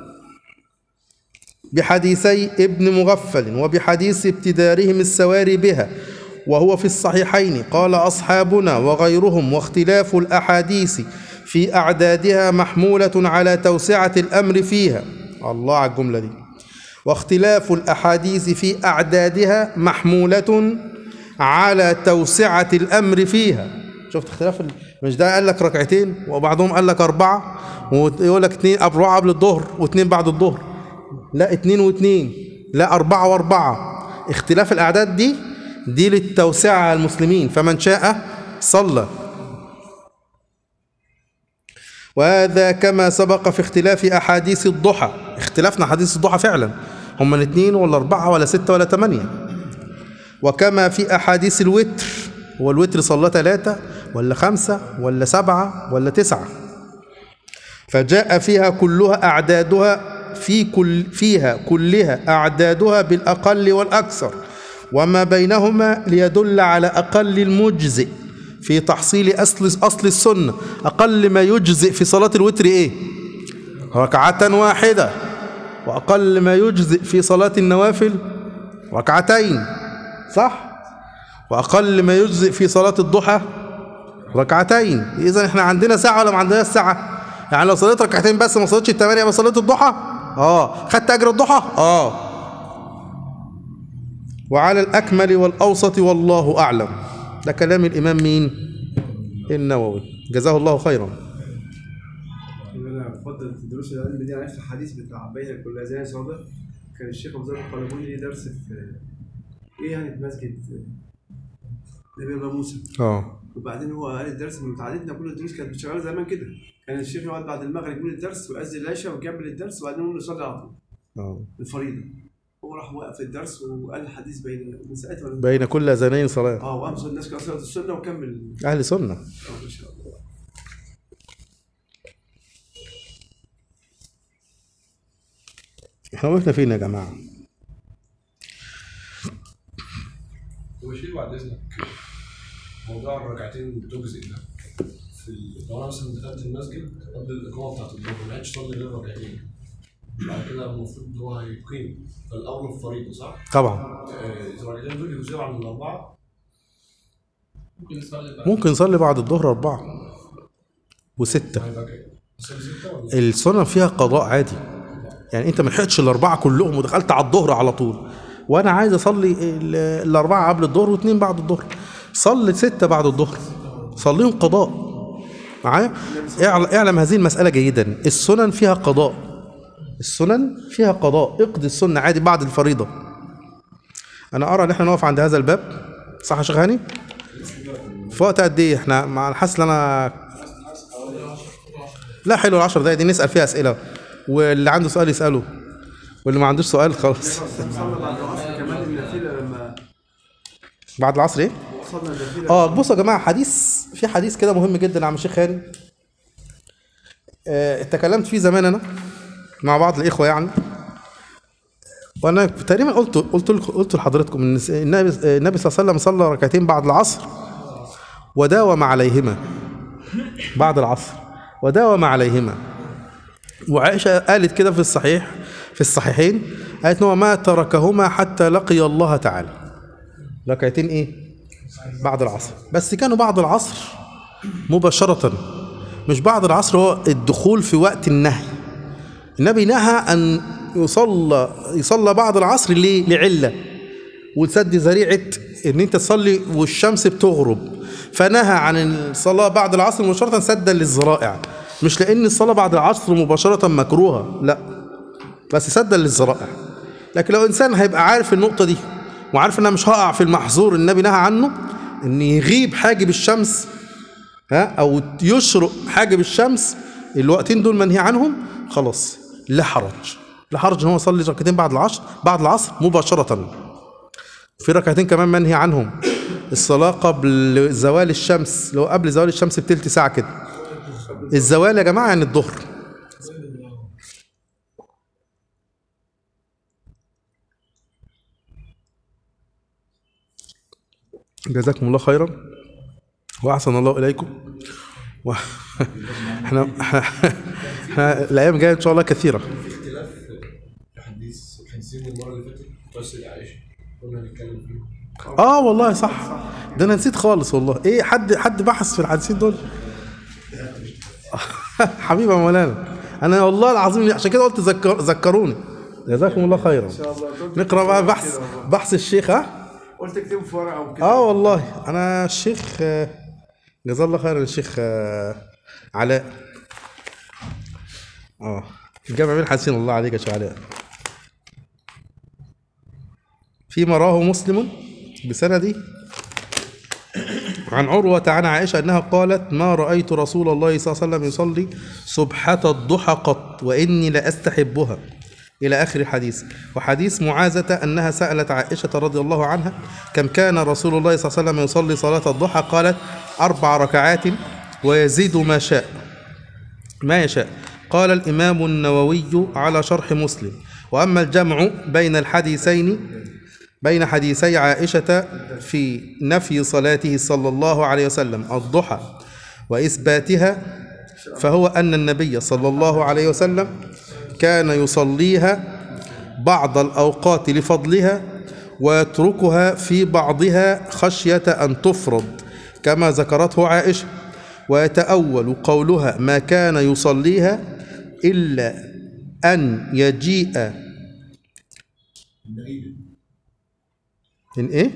بحديثي ابن مغفل وبحديث ابتدارهم السواري بها وهو في الصحيحين قال أصحابنا وغيرهم واختلاف الأحاديث في أعدادها محمولة على توسعة الأمر فيها الله على الجملة دي واختلاف الأحاديث في أعدادها محمولة على توسعة الأمر فيها شفت اختلاف ال... مش ده قال لك ركعتين وبعضهم قال لك أربعة ويقول لك اتنين أربعة قبل الظهر واتنين بعد الظهر لا اتنين واتنين لا أربعة وأربعة اختلاف الأعداد دي دي للتوسعة على المسلمين فمن شاء صلى وهذا كما سبق في اختلاف أحاديث الضحى اختلافنا أحاديث الضحى فعلا هم الاثنين ولا أربعة ولا ستة ولا ثمانية وكما في أحاديث الوتر هو الوتر صلى ثلاثة ولا خمسة ولا سبعة ولا تسعة فجاء فيها كلها أعدادها في كل فيها كلها أعدادها بالأقل والأكثر وما بينهما ليدل على أقل المجزئ في تحصيل أصل أصل السنة أقل ما يجزئ في صلاة الوتر إيه؟ ركعة واحدة وأقل ما يجزئ في صلاة النوافل ركعتين صح؟ وأقل ما يجزئ في صلاة الضحى ركعتين إذا إحنا عندنا ساعة ولا ما عندناش ساعة؟ يعني لو صليت ركعتين بس ما صليتش الثمانية ما صليت الضحى؟ آه خدت أجر الضحى؟ آه وعلى الأكمل والأوسط والله أعلم ده كلام الإمام مين؟ النووي جزاه الله خيرا انا بفضل في دروس العلم دي عرفت الحديث بتاع بين كل اذان صلاه كان الشيخ ابو ذر القلبوني ليه درس في ايه يعني في مسجد نبي الله موسى اه وبعدين هو قال الدرس من متعددنا كل الدروس كانت شغاله زمان كده كان الشيخ يقعد بعد المغرب يقول الدرس ويأذن العشاء ويكمل الدرس وبعدين يقول له صلي على طول اه الفريضه هو راح وقف الدرس وقال الحديث بين من ساعتها بين كل أذانين صلاة اه وامس الناس كانت صلاه السنه وكمل أهل سنة اه ما شاء الله احنا وقفنا فين يا جماعة؟ هو شيء بعد اذنك موضوع الركعتين بتجزئ ده في ال- لو انا مثلا دخلت المسجد قبل الاقامه بتاعت الظهر ما عادش صلي غير ركعتين بعد كده المفروض ان هو هيقيم فالاول الفريضه صح؟ طبعا آه، اذا الركعتين دول يجزئوا عن الاربعه ممكن نصلي بعد ممكن نصلي بعد الظهر أربعة وستة هيبقى كده نصلي سته ولا السنن فيها قضاء عادي يعني انت ما لحقتش الاربعه كلهم ودخلت على الظهر على طول وانا عايز اصلي ال- الاربعه قبل الظهر واثنين بعد الظهر صلي سته بعد الظهر صليهم قضاء معايا اعل- اعلم هذه المساله جيدا السنن فيها قضاء السنن فيها قضاء اقضي السنه عادي بعد الفريضه انا ارى ان احنا نقف عند هذا الباب صح يا شيخ هاني في وقت قد ايه احنا مع الحاسس ان انا لا حلو العشر دقايق دي نسال فيها اسئله واللي عنده سؤال يساله واللي ما عندوش سؤال خلاص صلى بعد العصر كمان النافله لما بعد العصر ايه صلى النافله اه بصوا يا جماعه حديث في حديث كده مهم جدا يا عم الشيخ هاني آه اتكلمت فيه زمان انا مع بعض الاخوه يعني وانا تقريبا قلت قلت لكم قلت لحضراتكم ان النبي النبي صلى الله عليه وسلم صلى ركعتين بعد العصر وداوم عليهما بعد العصر وداوم عليهما وعائشه قالت كده في الصحيح في الصحيحين قالت ان هو ما تركهما حتى لقي الله تعالى ركعتين ايه بعد العصر بس كانوا بعد العصر مباشرة مش بعد العصر هو الدخول في وقت النهي النبي نهى أن يصلى يصلى بعد العصر ليه؟ لعلة وتسد ذريعة إن أنت تصلي والشمس بتغرب فنهى عن الصلاة بعد العصر مباشرة سدا للذرائع مش لأن الصلاة بعد العصر مباشرة مكروهة لا بس سدا للذرائع لكن لو انسان هيبقى عارف النقطه دي وعارف ان انا مش هقع في المحظور النبي نهى عنه ان يغيب حاجب الشمس ها او يشرق حاجب الشمس الوقتين دول منهي عنهم خلاص لا حرج لا حرج ان هو يصلي ركعتين بعد العصر بعد العصر مباشره في ركعتين كمان منهي عنهم الصلاه قبل زوال الشمس لو قبل زوال الشمس بتلت ساعه كده الزوال يا جماعه يعني الظهر جزاكم الله خيرا واحسن الله اليكم و... احنا احنا الايام الجايه ان شاء الله كثيره في اختلاف في حديث حديثين المره اللي فاتت بتوع السيدة عائشه كنا هنتكلم فيهم اه والله صح ده انا نسيت خالص والله ايه حد حد بحث في الحديثين دول حبيبي يا مولانا انا والله العظيم عشان كده قلت ذكر ذكروني جزاكم الله خيرا نقرا بقى بحث بحث الشيخ ها قلت اكتبه في ورقه وكده اه والله انا الشيخ آه، جزاه الله خيرا الشيخ آه، علاء اه الجامع بين حسين الله عليك يا شيخ علاء فيما رواه مسلم بسندي عن عروة عن عائشة أنها قالت ما رأيت رسول الله صلى الله عليه وسلم يصلي سبحة الضحى قط وإني لأستحبها إلى آخر الحديث وحديث معاذة أنها سألت عائشة رضي الله عنها كم كان رسول الله صلى الله عليه وسلم يصلي صلاة الضحى قالت أربع ركعات ويزيد ما شاء ما يشاء قال الإمام النووي على شرح مسلم وأما الجمع بين الحديثين بين حديثي عائشة في نفي صلاته صلى الله عليه وسلم الضحى وإثباتها فهو أن النبي صلى الله عليه وسلم كان يصليها بعض الأوقات لفضلها ويتركها في بعضها خشية أن تفرض كما ذكرته عائشة ويتأول قولها ما كان يصليها إلا أن يجيء من إيه؟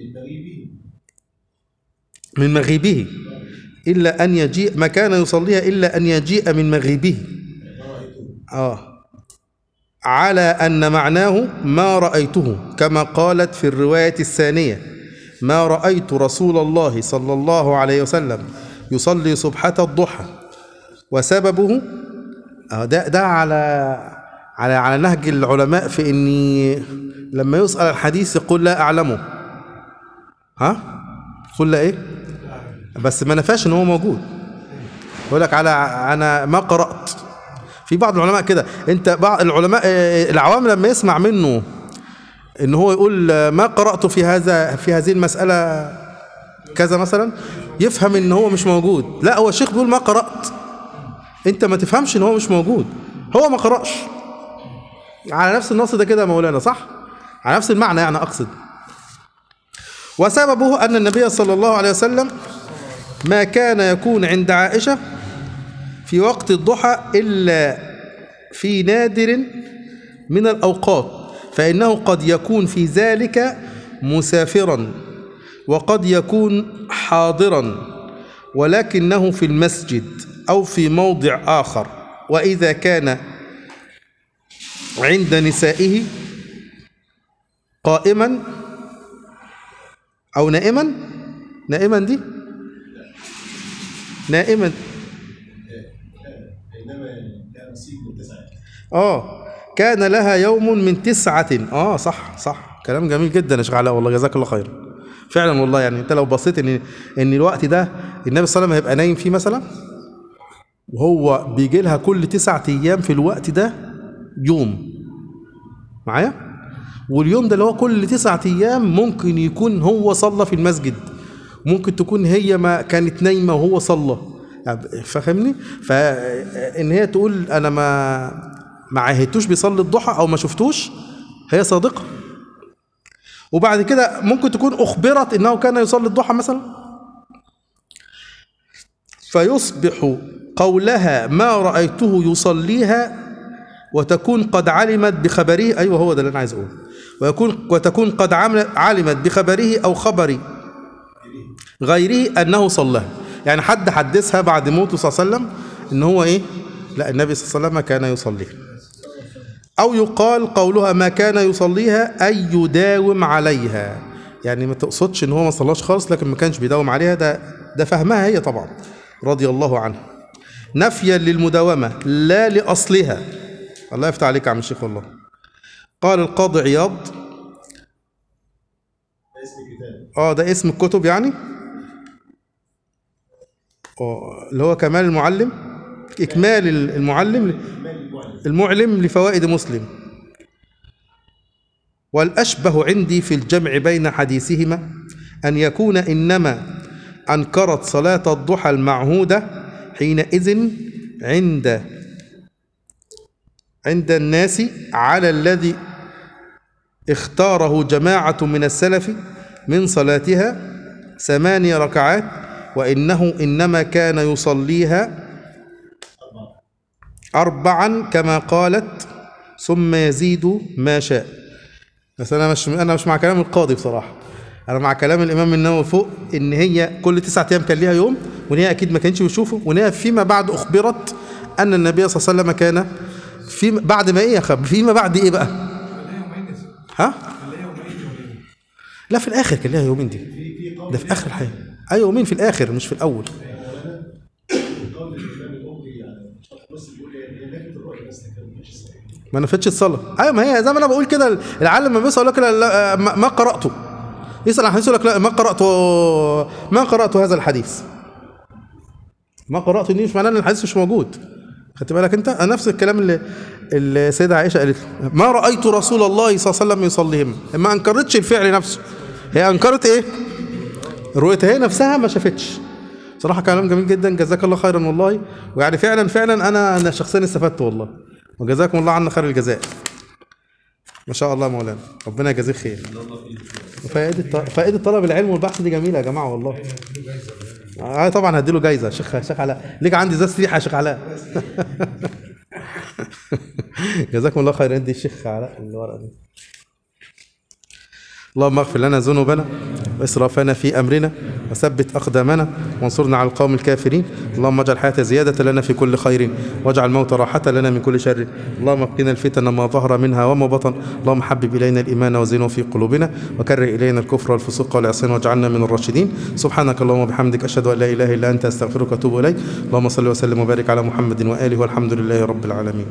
من مغيبه إلا أن يجيء ما كان يصليها إلا أن يجيء من مغيبه آه على أن معناه ما رأيته كما قالت في الرواية الثانية ما رأيت رسول الله صلى الله عليه وسلم يصلي سبحة الضحى وسببه آه ده ده على على على نهج العلماء في اني لما يسأل الحديث يقول لا اعلمه ها يقول لا ايه بس ما نفاش ان هو موجود يقول لك على انا ما قرات في بعض العلماء كده انت بعض العلماء آه، العوام لما يسمع منه ان هو يقول آه، ما قرات في هذا في هذه المساله كذا مثلا يفهم ان هو مش موجود لا هو الشيخ بيقول ما قرات انت ما تفهمش ان هو مش موجود هو ما قراش على نفس النص ده كده يا مولانا صح على نفس المعنى يعني اقصد وسببه ان النبي صلى الله عليه وسلم ما كان يكون عند عائشه في وقت الضحى الا في نادر من الاوقات فانه قد يكون في ذلك مسافرا وقد يكون حاضرا ولكنه في المسجد او في موضع اخر واذا كان عند نسائه قائما او نائما نائما دي نائما اه كان لها يوم من تسعة اه صح صح كلام جميل جدا يا شيخ علاء والله جزاك الله خير فعلا والله يعني انت لو بصيت ان ان الوقت ده النبي صلى الله عليه وسلم هيبقى نايم فيه مثلا وهو بيجي لها كل تسعة ايام في الوقت ده يوم معايا واليوم ده اللي هو كل تسعة ايام ممكن يكون هو صلى في المسجد ممكن تكون هي ما كانت نايمة وهو صلى يعني فاهمني فان هي تقول انا ما ما عهدتوش بيصلي الضحى او ما شفتوش هي صادقة وبعد كده ممكن تكون اخبرت انه كان يصلي الضحى مثلا فيصبح قولها ما رأيته يصليها وتكون قد علمت بخبره أيوة هو ده اللي أنا عايز أقوله ويكون وتكون قد عمل- علمت بخبره أو خبر غيره أنه صلى يعني حد حدثها بعد موته صلى الله عليه وسلم إن هو إيه لا النبي صلى الله عليه وسلم كان يصلي أو يقال قولها ما كان يصليها أي يداوم عليها يعني ما تقصدش إن هو ما صلاش خالص لكن ما كانش بيداوم عليها ده ده فهمها هي طبعا رضي الله عنها نفيا للمداومة لا لأصلها الله يفتح عليك يا عم الشيخ والله قال القاضي عياض اه ده اسم الكتب يعني آه، اللي هو كمال المعلم إكمال المعلم المعلم لفوائد مسلم والأشبه عندي في الجمع بين حديثهما أن يكون إنما أنكرت صلاة الضحى المعهودة حينئذ عند عند الناس على الذي اختاره جماعة من السلف من صلاتها ثماني ركعات وإنه إنما كان يصليها أربعا كما قالت ثم يزيد ما شاء بس أنا مش أنا مش مع كلام القاضي بصراحة أنا مع كلام الإمام النووي فوق إن هي كل تسعة أيام كان ليها يوم وإن هي أكيد ما كانش بتشوفه وإن هي فيما بعد أخبرت أن النبي صلى الله عليه وسلم كان في بعد ما إيه يا خب فيما بعد إيه بقى؟ ها؟ لا في الآخر كان ليها يومين دي ده في آخر الحياة أيوة يومين في الآخر مش في الأول ما نفتش الصلاة ايوه ما هي زي ما انا بقول كده العالم لما بيسأل يقول لك لا- لا ما ما قرأته يسأل عن حديث يقول لك لا ما قرأته ما قرأت هذا الحديث ما قرأته دي مش معناه ان الحديث مش موجود خدت بالك انت أنا نفس الكلام اللي اللي السيدة عائشة قالت له ما رأيت رسول الله صلى الله عليه وسلم يصليهم ما انكرتش الفعل نفسه هي انكرت ايه رؤيتها هي نفسها ما شافتش صراحة كلام جميل جدا جزاك الله خيرا والله ويعني فعلا فعلا انا انا شخصيا استفدت والله وجزاكم الله عنا خير الجزاء ما شاء الله يا مولانا ربنا يجازيك خير فائدة فائدة طلب العلم والبحث دي جميلة يا جماعة والله اه طبعا هديله جايزة شيخ شيخ علاء ليك عندي ازازة ريحة يا شيخ علاء جزاكم الله خير ادي الشيخ علاء الورقة دي اللهم اغفر لنا ذنوبنا واسرافنا في امرنا وثبت اقدامنا وانصرنا على القوم الكافرين اللهم اجعل الحياه زياده لنا في كل خير واجعل الموت راحه لنا من كل شر اللهم اقنا الفتن ما ظهر منها وما بطن اللهم حبب الينا الايمان وزينه في قلوبنا وكره الينا الكفر والفسوق والعصيان واجعلنا من الراشدين سبحانك اللهم وبحمدك اشهد ان لا اله الا انت استغفرك واتوب اليك اللهم صل وسلم وبارك على محمد واله والحمد لله رب العالمين